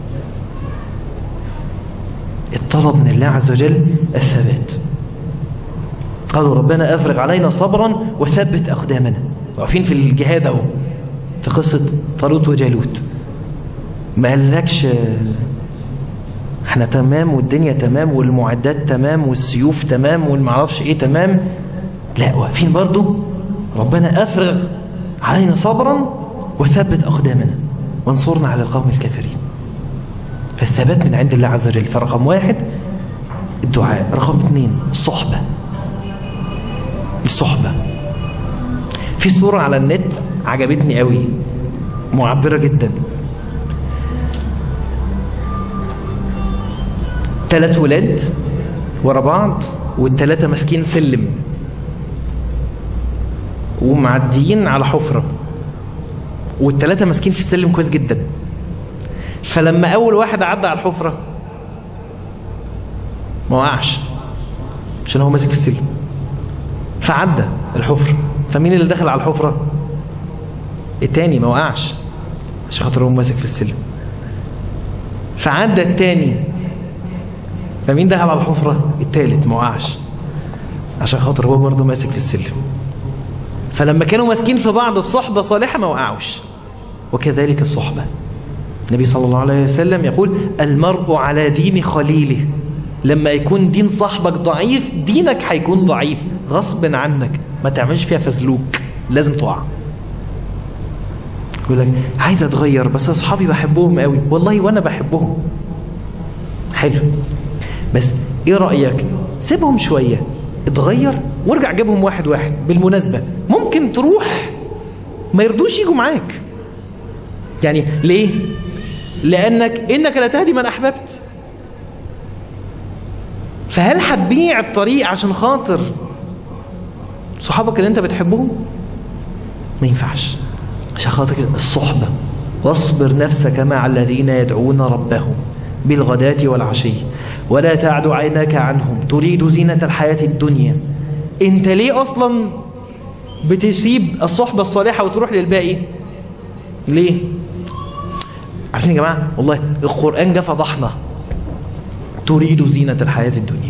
الطلب من الله عز وجل الثبات قالوا ربنا أفرغ علينا صبرا وثبت أقدامنا واقفين في الجهاد أهو في قصة طالوت وجالوت ما قالكش احنا تمام والدنيا تمام والمعدات تمام والسيوف تمام والمعرفش ايه تمام لا واقفين برضو ربنا أفرغ علينا صبرا وثبت أقدامنا وانصرنا على القوم الكافرين فالثبات من عند الله عز وجل فرقم واحد الدعاء رقم اثنين الصحبة الصحبة في صورة على النت عجبتني قوي معبرة جدا ثلاث ولاد ورا بعض والثلاثة ماسكين سلم ومعديين على حفرة والتلاتة ماسكين في السلم كويس جدا فلما أول واحد عدى على الحفرة ما وقعش عشان هو ماسك في السلم فعدى الحفرة فمين اللي دخل على الحفرة التاني ما وقعش عشان خاطر هو ماسك في السلم فعدى التاني فمين دخل على الحفرة التالت ما وقعش عشان خاطر هو برضه ماسك في السلم فلما كانوا ماسكين في بعض في صحبة صالحة ما وقعوش وكذلك الصحبة النبي صلى الله عليه وسلم يقول المرء على دين خليله لما يكون دين صاحبك ضعيف دينك هيكون ضعيف غصب عنك ما تعملش فيها فزلوك لازم تقع يقول لك عايز اتغير بس اصحابي بحبهم قوي والله وانا بحبهم حلو بس ايه رأيك سيبهم شوية اتغير وارجع جيبهم واحد واحد بالمناسبة ممكن تروح ما يرضوش يجوا معاك يعني ليه لانك انك لا تهدي من احببت فهل هتبيع الطريق عشان خاطر صحابك اللي انت بتحبهم ما ينفعش عشان خاطر كده الصحبة واصبر نفسك مع الذين يدعون ربهم بالغداة والعشي ولا تعد عيناك عنهم تريد زينة الحياة الدنيا انت ليه اصلا بتسيب الصحبة الصالحة وتروح للباقي ليه عارفين يا جماعة والله القرآن جه فضحنا تريد زينة الحياة الدنيا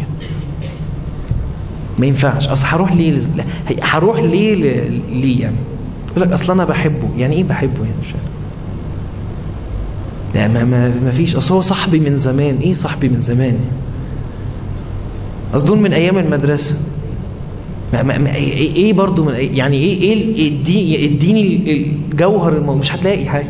ما ينفعش اصل هروح ليه لز- لا، هي- هروح ليه ل- ليه يعني يقول لك اصل انا بحبه يعني ايه بحبه يعني مش عارف. لا ما, ما, ما فيش اصل هو صاحبي من زمان ايه صاحبي من زمان اصل دول من ايام المدرسه ما ما ما ايه إيه برضو من أي- يعني ايه ايه ال- ادي- اديني الجوهر المو- مش هتلاقي حاجه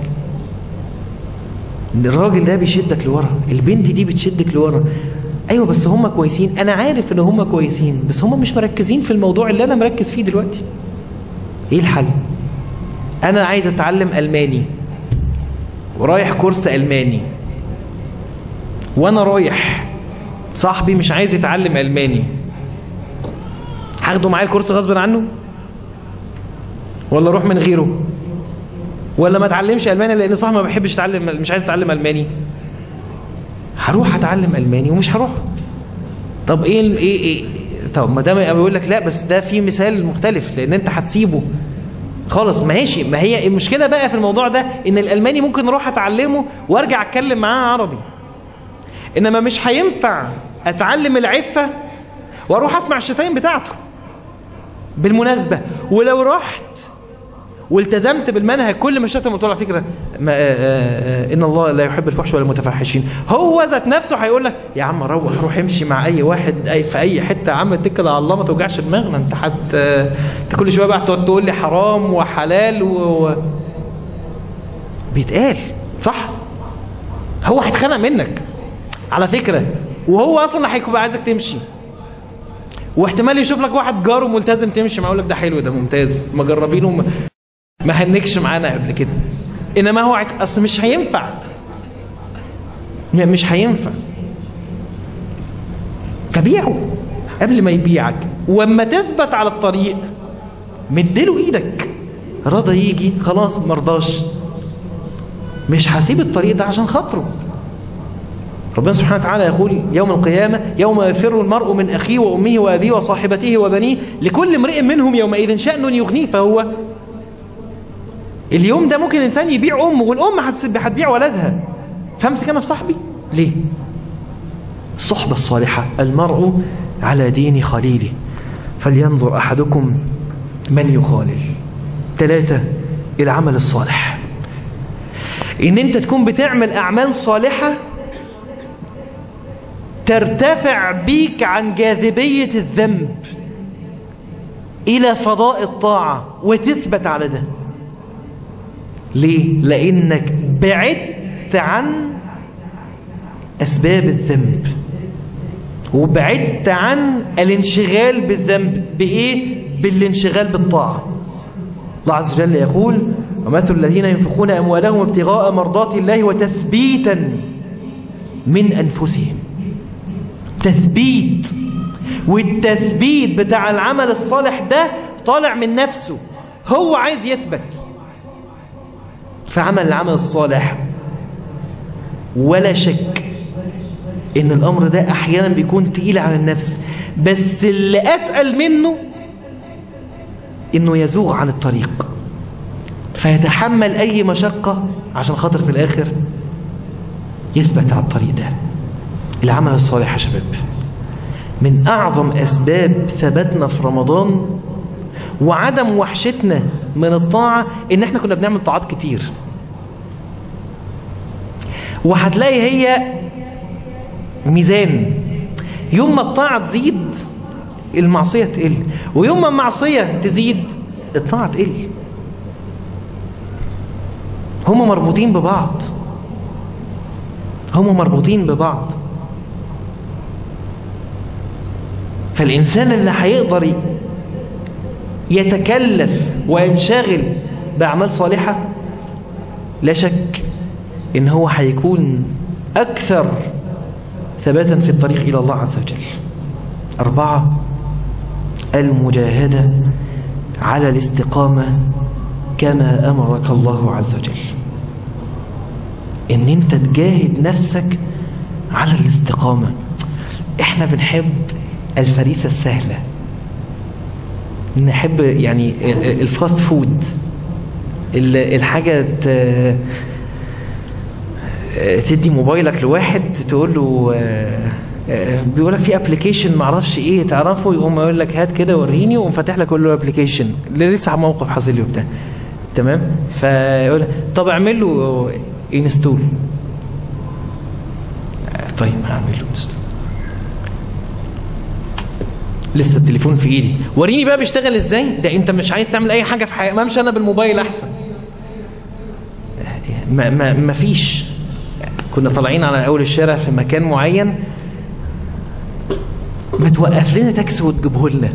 الراجل ده بيشدك لورا البنت دي بتشدك لورا ايوه بس هم كويسين انا عارف ان هم كويسين بس هم مش مركزين في الموضوع اللي انا مركز فيه دلوقتي ايه الحل انا عايز اتعلم الماني ورايح كورس الماني وانا رايح صاحبي مش عايز يتعلم الماني هاخده معايا الكورس غصب عنه ولا اروح من غيره ولا ما اتعلمش الماني لان صاحبي ما بيحبش يتعلم مش عايز يتعلم الماني هروح اتعلم الماني ومش هروح طب ايه ال- ايه ايه طب ما دام بيقول لك لا بس ده في مثال مختلف لان انت هتسيبه خالص ماشي ما هي المشكله بقى في الموضوع ده ان الالماني ممكن اروح اتعلمه وارجع اتكلم معاه عربي انما مش هينفع اتعلم العفه واروح اسمع الشتايم بتاعته بالمناسبه ولو رحت والتزمت بالمنهج كل ما شتم قلت له على فكره ما آآ آآ ان الله لا يحب الفحش ولا المتفحشين هو ذات نفسه هيقول لك يا عم روح روح امشي مع اي واحد اي في اي حته يا عم اتكل على الله ما توجعش دماغنا انت حت انت كل شويه بقى تقعد تقول لي حرام وحلال و... و... بيتقال صح هو هيتخانق منك على فكره وهو اصلا هيبقى عايزك تمشي واحتمال يشوف لك واحد جاره ملتزم تمشي معاه يقول لك ده حلو ده ممتاز مجربينه وما- ما هنكش معانا قبل كده انما هو عك... اصل مش هينفع م- مش هينفع تبيعه قبل ما يبيعك واما تثبت على الطريق مديله ايدك رضى يجي خلاص مرضاش مش هسيب الطريق ده عشان خاطره ربنا سبحانه وتعالى يقول يوم القيامة يوم يفر المرء من أخيه وأمه وأبيه وصاحبته وبنيه لكل امرئ منهم يومئذ شأن يغنيه فهو اليوم ده ممكن الإنسان يبيع أمه والأم هتسيب- هتبيع ولدها فامسك أنا في صاحبي ليه الصحبة الصالحة المرء على دين خليله فلينظر أحدكم من يخالل ثلاثة العمل الصالح ان انت تكون بتعمل اعمال صالحة ترتفع بيك عن جاذبية الذنب الى فضاء الطاعة وتثبت على ده ليه لانك بعدت عن اسباب الذنب وبعدت عن الانشغال بالذنب بايه بالانشغال بالطاعة الله عز وجل يقول ومثل الذين ينفقون أموالهم ابتغاء مرضات الله وتثبيتا من أنفسهم تثبيت والتثبيت بتاع العمل الصالح ده طالع من نفسه هو عايز يثبت فعمل العمل الصالح ولا شك ان الامر ده احيانا بيكون تقيل على النفس بس اللي اتقل منه انه يزوغ عن الطريق فيتحمل اي مشقة عشان خاطر في الاخر يثبت على الطريق ده العمل الصالح يا شباب من اعظم اسباب ثباتنا في رمضان وعدم وحشتنا من الطاعة ان احنا كنا بنعمل طاعات كتير وهتلاقي هي ميزان يوم ما الطاعة تزيد المعصية تقل ويوم ما المعصية تزيد الطاعة تقل هما مربوطين ببعض هما مربوطين ببعض فالإنسان اللي هيقدر يتكلف وينشغل بأعمال صالحة لا شك إن هو هيكون أكثر ثباتا في الطريق إلى الله عز وجل أربعة المجاهدة على الاستقامة كما أمرك الله عز وجل إن أنت تجاهد نفسك على الاستقامة إحنا بنحب الفريسة السهلة نحب يعني الفاست فود الحاجة تدي موبايلك لواحد تقول له بيقول لك في ابلكيشن معرفش ايه تعرفه يقوم يقول لك هات كده وريني ويقوم فاتح لك كل له ابلكيشن لسه موقف حاصل لي وبتاع تمام فيقول طب اعمل له انستول طيب هعمل له انستول لسه التليفون في ايدي وريني بقى بيشتغل ازاي ده انت مش عايز تعمل اي حاجه في حياتك ما امشي انا بالموبايل احسن ما ما ما فيش كنا طالعين على اول الشارع في مكان معين ما توقف لنا تاكسي وتجيبه لنا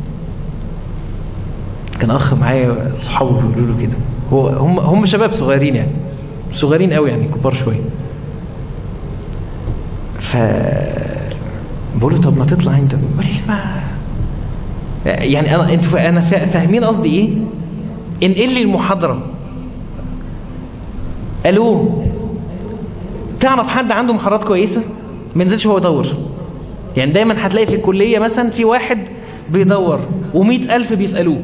كان اخ معايا اصحابه بيقولوا له كده هو هم هم شباب صغيرين يعني صغيرين قوي يعني كبار شويه ف بقول له طب ما تطلع انت بيقول لي ما يعني انا انتوا انا فاهمين قصدي ايه انقل لي المحاضره الو تعرف حد عنده محاضرات كويسه ما ينزلش هو يدور يعني دايما هتلاقي في الكليه مثلا في واحد بيدور ومئة ألف بيسألوه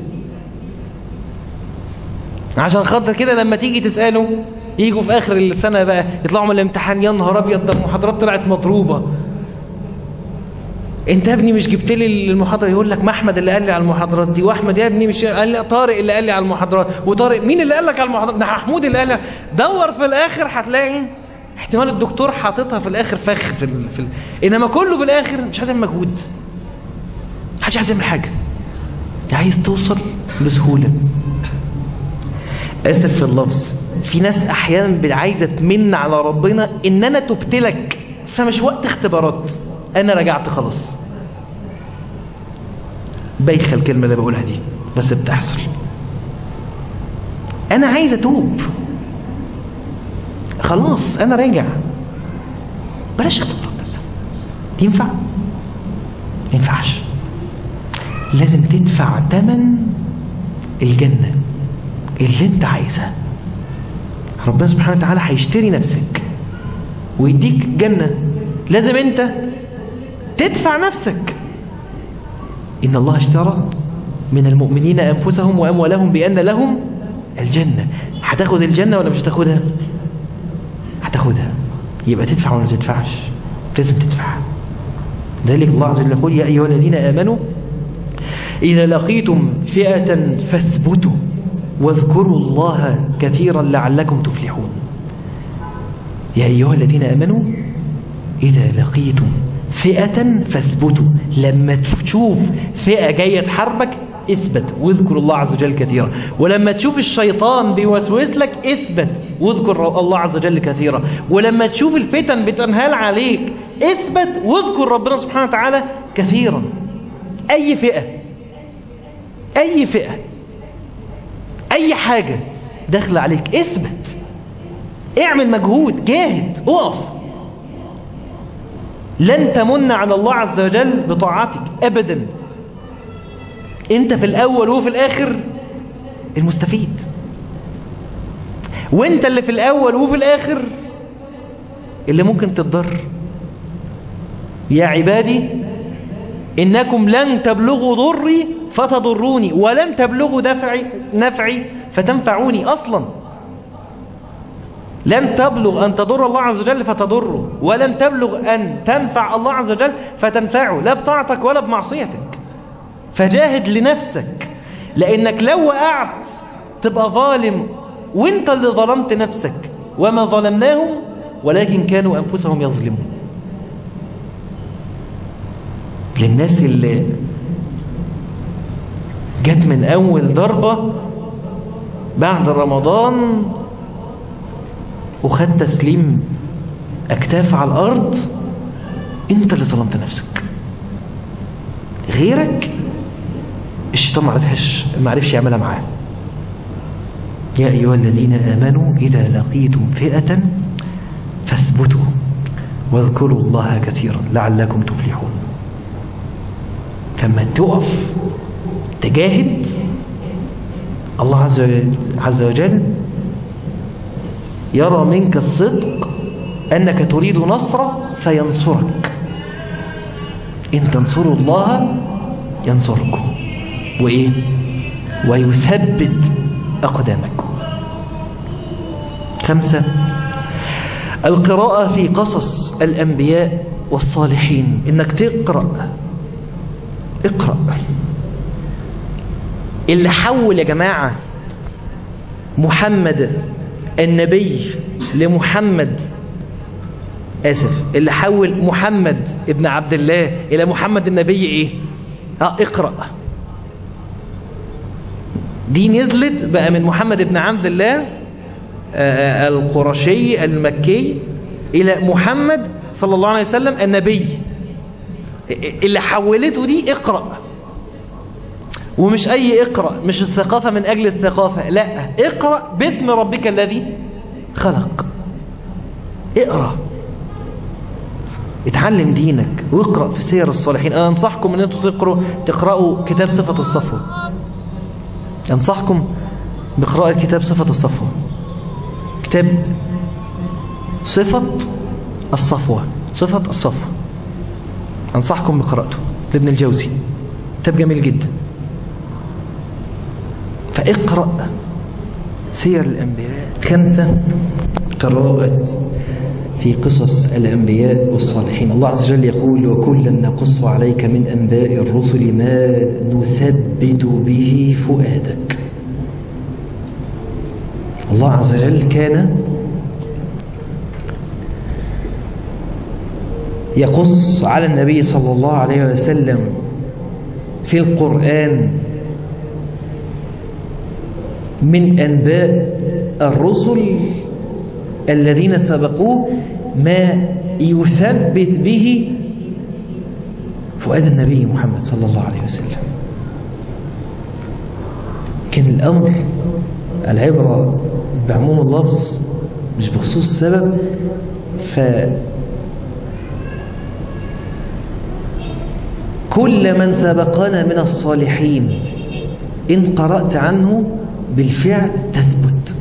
عشان خاطر كده لما تيجي تسأله يجوا في آخر السنة بقى يطلعوا من الامتحان يا نهار أبيض ده المحاضرات طلعت مضروبة انت يا ابني مش جبت لي المحاضرة يقول لك ما احمد اللي قال لي على المحاضرات دي واحمد يا ابني مش قال لي طارق اللي قال لي على المحاضرات وطارق مين اللي قال لك على المحاضرات ده محمود اللي قال لي دور في الاخر هتلاقي احتمال الدكتور حاططها في الاخر فخ في, ال... في ال... انما كله في الاخر مش عايز يعمل مجهود محدش عايز يعمل حاجه عايز توصل بسهوله اسف في اللفظ في ناس احيانا عايزه تمن على ربنا ان انا تبت لك فمش وقت اختبارات انا رجعت خلاص بايخه الكلمه اللي بقولها دي بس بتحصل انا عايز اتوب خلاص انا راجع بلاش اختبارات ينفع ما ينفعش لازم تدفع ثمن الجنه اللي انت عايزها ربنا سبحانه وتعالى هيشتري نفسك ويديك جنة لازم انت تدفع نفسك إن الله اشترى من المؤمنين أنفسهم وأموالهم بأن لهم الجنة هتاخد الجنة ولا مش هتاخدها هتاخدها يبقى تدفع ولا ما تدفعش لازم تدفع ذلك الله عز وجل يقول يا أيها الذين آمنوا إذا لقيتم فئة فاثبتوا واذكروا الله كثيرا لعلكم تفلحون يا أيها الذين آمنوا إذا لقيتم فئة فاثبتوا لما تشوف فئة جاية تحاربك اثبت واذكر الله عز وجل كثيرا ولما تشوف الشيطان بيوسوس لك اثبت واذكر الله عز وجل كثيرا ولما تشوف الفتن بتنهال عليك اثبت واذكر ربنا سبحانه وتعالى كثيرا أي فئة أي فئة أي حاجة داخل عليك اثبت اعمل مجهود جاهد اقف لن تمن على الله عز وجل بطاعتك أبدا انت في الأول وفي الآخر المستفيد وانت اللي في الاول وفي الاخر اللي ممكن تتضر يا عبادي انكم لن تبلغوا ضري فتضروني ولن تبلغوا دفعي نفعي فتنفعوني اصلا لن تبلغ أن تضر الله عز وجل فتضره ولن تبلغ أن تنفع الله عز وجل فتنفعه لا بطاعتك ولا بمعصيتك فجاهد لنفسك لأنك لو وقعت تبقى ظالم وانت اللي ظلمت نفسك وما ظلمناهم ولكن كانوا أنفسهم يظلمون للناس اللي جت من أول ضربة بعد رمضان وخد تسليم أكتاف على الأرض أنت اللي ظلمت نفسك غيرك الشيطان ما عرفش ما عرفش يعملها معاه يا أيها الذين آمنوا إذا لقيتم فئة فاثبتوا واذكروا الله كثيرا لعلكم تفلحون فما تقف تجاهد الله عز وجل, عز وجل يرى منك الصدق أنك تريد نصره فينصرك إن تنصروا الله ينصركم وإيه ويثبت أقدامكم خمسة القراءة في قصص الأنبياء والصالحين إنك تقرأ اقرأ اللي حول يا جماعة محمد النبي لمحمد آسف اللي حول محمد ابن عبد الله إلى محمد النبي إيه اه اقرأ دي نزلت بقى من محمد ابن عبد الله آه القرشي المكي إلى محمد صلى الله عليه وسلم النبي اللي حولته دي اقرأ ومش أي اقرأ مش الثقافة من أجل الثقافة لا اقرأ باسم ربك الذي خلق اقرأ اتعلم دينك واقرأ في سير الصالحين أنا أنصحكم أن أنتم تقرأوا, تقرأوا كتاب صفة الصفوة أنصحكم بقراءة كتاب صفة الصفوة كتاب صفة الصفوة صفة الصفوة أنصحكم بقراءته لابن الجوزي كتاب جميل جدا فاقرأ سير الأنبياء خمسة قراءة في قصص الأنبياء والصالحين الله عز وجل يقول وكلا نقص عليك من أنباء الرسل ما نثبت به فؤادك الله عز وجل كان يقص على النبي صلى الله عليه وسلم في القرآن من أنباء الرسل الذين سبقوه ما يثبت به فؤاد النبي محمد صلى الله عليه وسلم كان الأمر العبرة بعموم اللفظ مش بخصوص السبب ف كل من سبقنا من الصالحين إن قرأت عنه بالفعل تثبت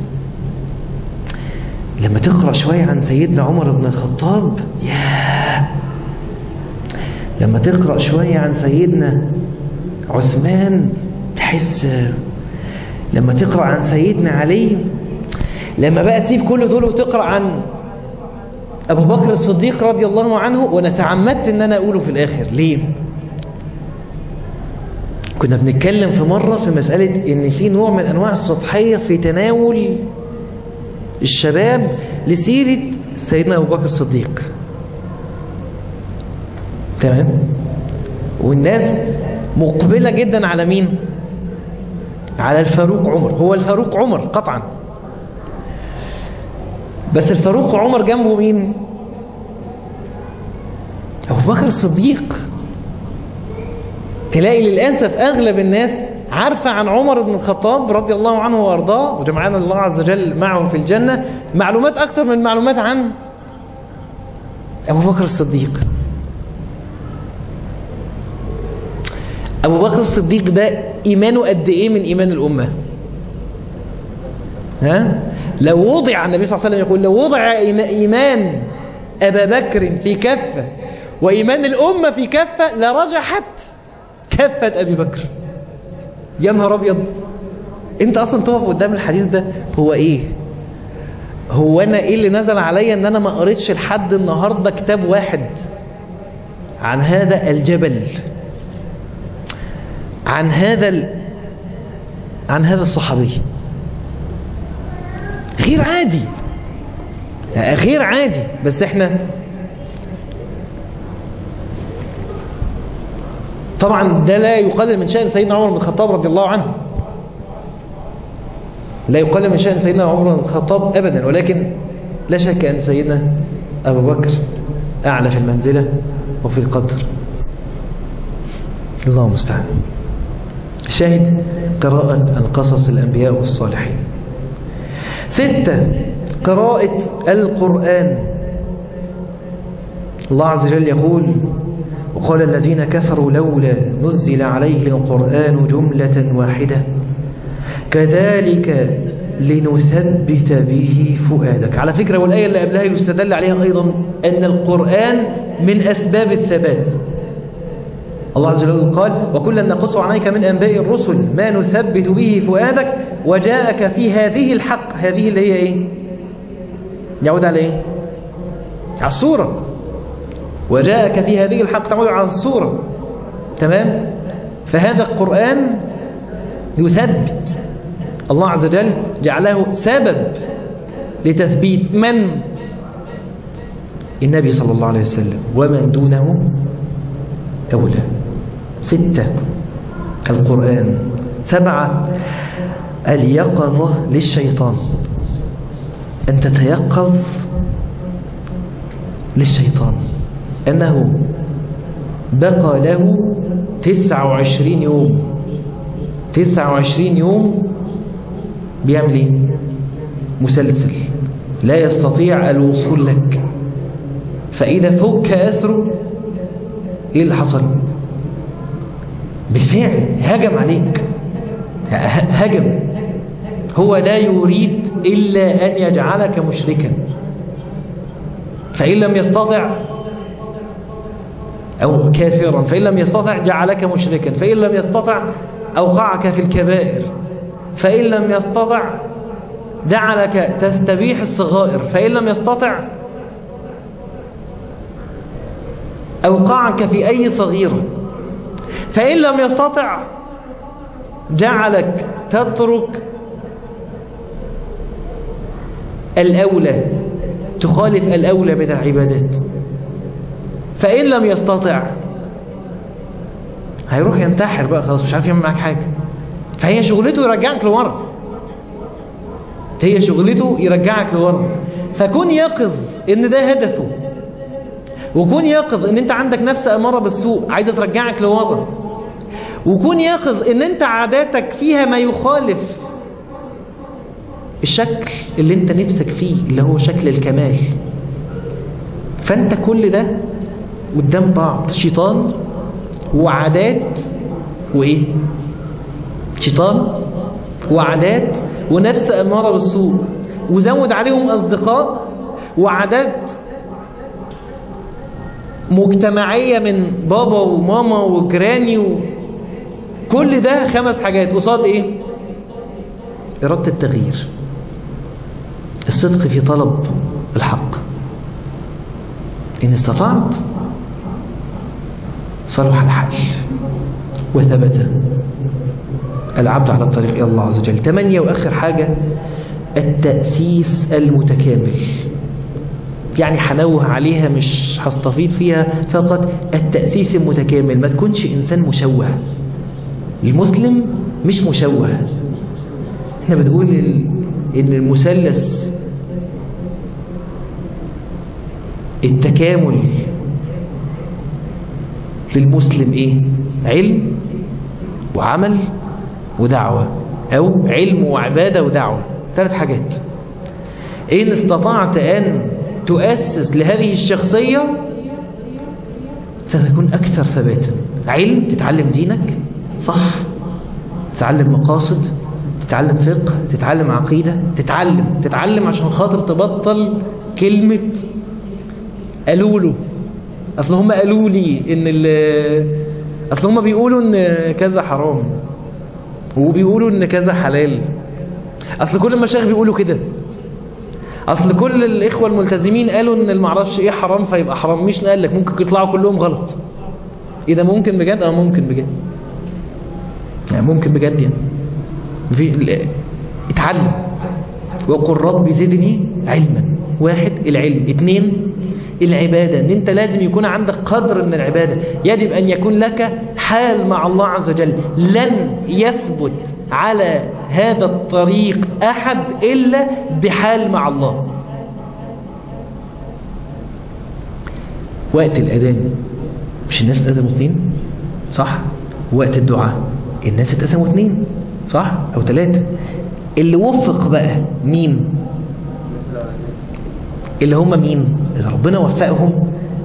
لما تقرأ شوية عن سيدنا عمر بن الخطاب ياه لما تقرأ شوية عن سيدنا عثمان تحس لما تقرأ عن سيدنا علي لما بقى تسيب كل دول وتقرأ عن أبو بكر الصديق رضي الله عنه وأنا تعمدت أن أنا أقوله في الآخر ليه؟ كنا بنتكلم في مرة في مسألة ان في نوع من انواع السطحية في تناول الشباب لسيرة سيدنا ابو بكر الصديق تمام والناس مقبلة جدا على مين على الفاروق عمر هو الفاروق عمر قطعا بس الفاروق عمر جنبه مين ابو بكر الصديق تلاقي للأسف أغلب الناس عارفة عن عمر بن الخطاب رضي الله عنه وأرضاه وجمعنا الله عز وجل معه في الجنة معلومات أكثر من معلومات عن أبو بكر الصديق أبو بكر الصديق ده إيمانه قد إيه من إيمان الأمة ها لو وضع النبي صلى الله عليه وسلم يقول لو وضع إيمان أبا بكر في كفة وإيمان الأمة في كفة لرجحت كفة أبي بكر يا نهار أبيض أنت أصلا تقف قدام الحديث ده هو إيه هو أنا إيه اللي نزل عليا أن أنا ما قريتش لحد النهاردة كتاب واحد عن هذا الجبل عن هذا ال... عن هذا الصحابي غير عادي غير عادي بس احنا طبعا ده لا يقلل من شأن سيدنا عمر بن الخطاب رضي الله عنه لا يقلل من شأن سيدنا عمر بن الخطاب أبدا ولكن لا شك أن سيدنا أبو بكر أعلى في المنزلة وفي القدر الله المستعان شاهد قراءة القصص الأنبياء والصالحين ستة قراءة القرآن الله عز وجل يقول وقال الذين كفروا لولا نزل عليه القرآن جملة واحدة كذلك لنثبت به فؤادك على فكرة والآية اللي قبلها يستدل عليها أيضا أن القرآن من أسباب الثبات الله عز وجل قال وكلا نقص عليك من أنباء الرسل ما نثبت به فؤادك وجاءك في هذه الحق هذه اللي هي إيه يعود على إيه على الصورة وجاءك في هذه الحق تعود على الصورة تمام فهذا القرآن يثبت الله عز وجل جعله سبب لتثبيت من النبي صلى الله عليه وسلم ومن دونه أولى ستة القرآن سبعة اليقظة للشيطان أن تتيقظ للشيطان أنه بقى له تسعة وعشرين يوم تسعة وعشرين يوم بيعمل ايه مسلسل لا يستطيع الوصول لك فإذا فك أسره ايه اللي حصل بالفعل هجم عليك هجم هو لا يريد إلا أن يجعلك مشركا فإن لم يستطع أو كافرا فإن لم يستطع جعلك مشركا فإن لم يستطع أوقعك في الكبائر فإن لم يستطع جعلك تستبيح الصغائر فإن لم يستطع أوقعك في أي صغيرة فإن لم يستطع جعلك تترك الأولى تخالف الأولى من العبادات فإن لم يستطع هيروح ينتحر بقى خلاص مش عارف يعمل معاك حاجة فهي شغلته يرجعك لورا هي شغلته يرجعك لورا فكن يقظ ان ده هدفه وكون يقظ ان انت عندك نفس اماره بالسوء عايزه ترجعك لورا وكون يقظ ان انت عاداتك فيها ما يخالف الشكل اللي انت نفسك فيه اللي هو شكل الكمال فانت كل ده قدام بعض شيطان وعادات وايه شيطان وعادات ونفس اماره بالسوء وزود عليهم اصدقاء وعادات مجتمعية من بابا وماما وجراني وكل ده خمس حاجات قصاد ايه إرادة التغيير الصدق في طلب الحق إن استطعت صلح الحل وثبت العبد على الطريق إلى الله عز وجل ثمانية وآخر حاجة التأسيس المتكامل يعني هنوه عليها مش هستفيض فيها فقط التأسيس المتكامل ما تكونش إنسان مشوه المسلم مش مشوه احنا بنقول إن المثلث التكامل للمسلم ايه علم وعمل ودعوة او علم وعبادة ودعوة ثلاث حاجات إن استطعت أن تؤسس لهذه الشخصية ستكون أكثر ثباتا علم تتعلم دينك صح تتعلم مقاصد تتعلم فقه تتعلم عقيدة تتعلم تتعلم عشان خاطر تبطل كلمة قالوا له اصل هم قالوا لي ان ال اصل هم بيقولوا ان كذا حرام وبيقولوا ان كذا حلال اصل كل المشايخ بيقولوا كده اصل كل الاخوه الملتزمين قالوا ان المعرفش ايه حرام فيبقى حرام مش قال لك ممكن يطلعوا كلهم غلط ايه ده ممكن بجد اه ممكن بجد يعني ممكن بجد يعني في اتعلم وقل رب زدني علما واحد العلم اتنين العبادة ان انت لازم يكون عندك قدر من العبادة يجب ان يكون لك حال مع الله عز وجل لن يثبت على هذا الطريق احد الا بحال مع الله وقت الاذان مش الناس اتقسموا اتنين صح وقت الدعاء الناس اتقسموا اتنين صح او ثلاثة اللي وفق بقى مين اللي هم مين اللي ربنا وفقهم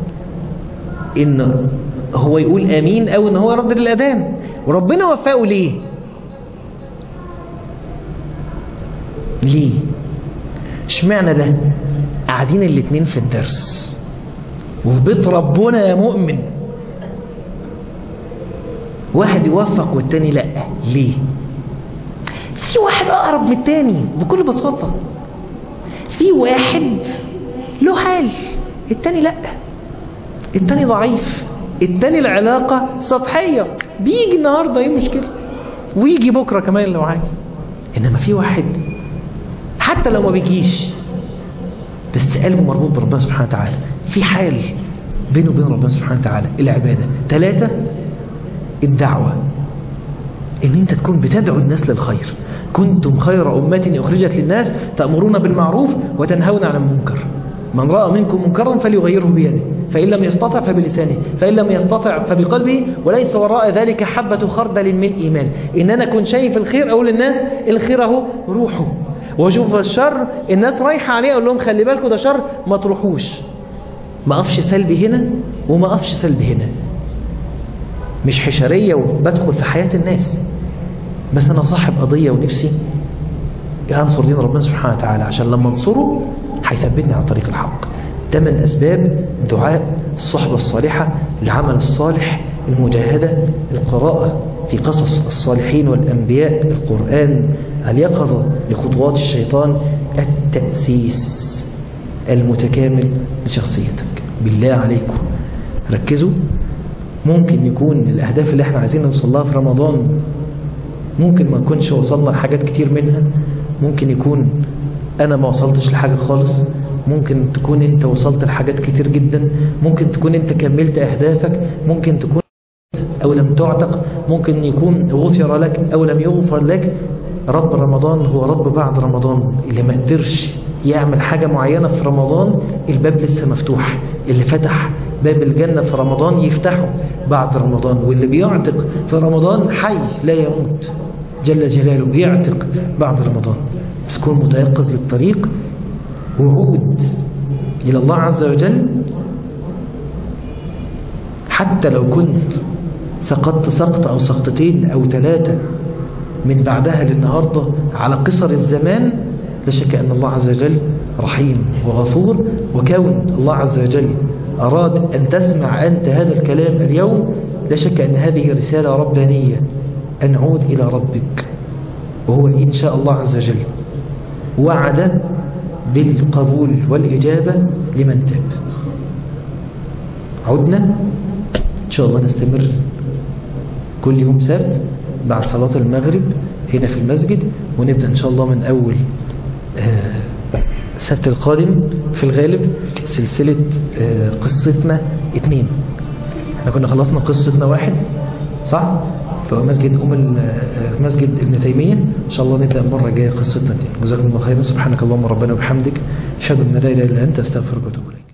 ان هو يقول امين او ان هو يردد الاذان وربنا وفقه ليه ليه اشمعنى ده قاعدين الاتنين في الدرس وفي بيت ربنا يا مؤمن واحد يوفق والتاني لا ليه في واحد اقرب من التاني بكل بساطة في واحد له حال التاني لا التاني ضعيف التاني العلاقة سطحية بيجي النهاردة ايه المشكلة ويجي بكرة كمان لو عايز انما في واحد حتى لو ما بيجيش بس قلبه مربوط بربنا سبحانه وتعالى في حال بينه وبين ربنا سبحانه وتعالى العبادة ثلاثة الدعوة ان انت تكون بتدعو الناس للخير كنتم خير أمة أخرجت للناس تأمرون بالمعروف وتنهون عن المنكر من رأى منكم منكرا فليغيره بيده فإن لم يستطع فبلسانه فإن لم يستطع فبقلبه وليس وراء ذلك حبة خردل من إيمان إن أنا كنت شايف الخير أقول للناس الخير أهو روحوا واشوف الشر الناس رايحة عليه أقول لهم خلي بالكم ده شر ما تروحوش ما أقفش سلبي هنا وما أقفش سلبي هنا مش حشرية وبدخل في حياة الناس بس أنا صاحب قضية ونفسي أنصر دين ربنا سبحانه وتعالى عشان لما انصره هيثبتني على طريق الحق ده من أسباب دعاء الصحبة الصالحة العمل الصالح المجاهدة القراءة في قصص الصالحين والأنبياء القرآن اليقظة لخطوات الشيطان التأسيس المتكامل لشخصيتك بالله عليكم ركزوا ممكن يكون الأهداف اللي احنا عايزين نوصل لها في رمضان ممكن ما نكونش وصلنا لحاجات كتير منها ممكن يكون أنا ما وصلتش لحاجة خالص ممكن تكون انت وصلت لحاجات كتير جدا ممكن تكون انت كملت أهدافك ممكن تكون أو لم تعتق ممكن يكون غفر لك أو لم يغفر لك رب رمضان هو رب بعد رمضان اللي ما قدرش يعمل حاجة معينة في رمضان الباب لسه مفتوح اللي فتح باب الجنة في رمضان يفتحه بعد رمضان واللي بيعتق في رمضان حي لا يموت جل جلاله يعتق بعد رمضان بس كون متيقظ للطريق وعود إلى الله عز وجل حتى لو كنت سقطت سقطة أو سقطتين أو ثلاثة من بعدها للنهاردة على قصر الزمان لا شك أن الله عز وجل رحيم وغفور وكون الله عز وجل أراد أن تسمع أنت هذا الكلام اليوم لا شك أن هذه رسالة ربانية أن عود إلى ربك وهو إن شاء الله عز وجل وعد بالقبول والإجابة لمن تاب عدنا إن شاء الله نستمر كل يوم سبت بعد صلاة المغرب هنا في المسجد ونبدأ إن شاء الله من أول السبت القادم في الغالب سلسلة قصتنا اتنين احنا كنا خلصنا قصتنا واحد صح؟ في مسجد أم مسجد ابن تيمية إن شاء الله نبدأ المرة الجاية قصتنا اتنين جزاكم الله خيرا سبحانك اللهم ربنا وبحمدك أشهد أن لا إله إلا أنت أستغفرك وأتوب إليك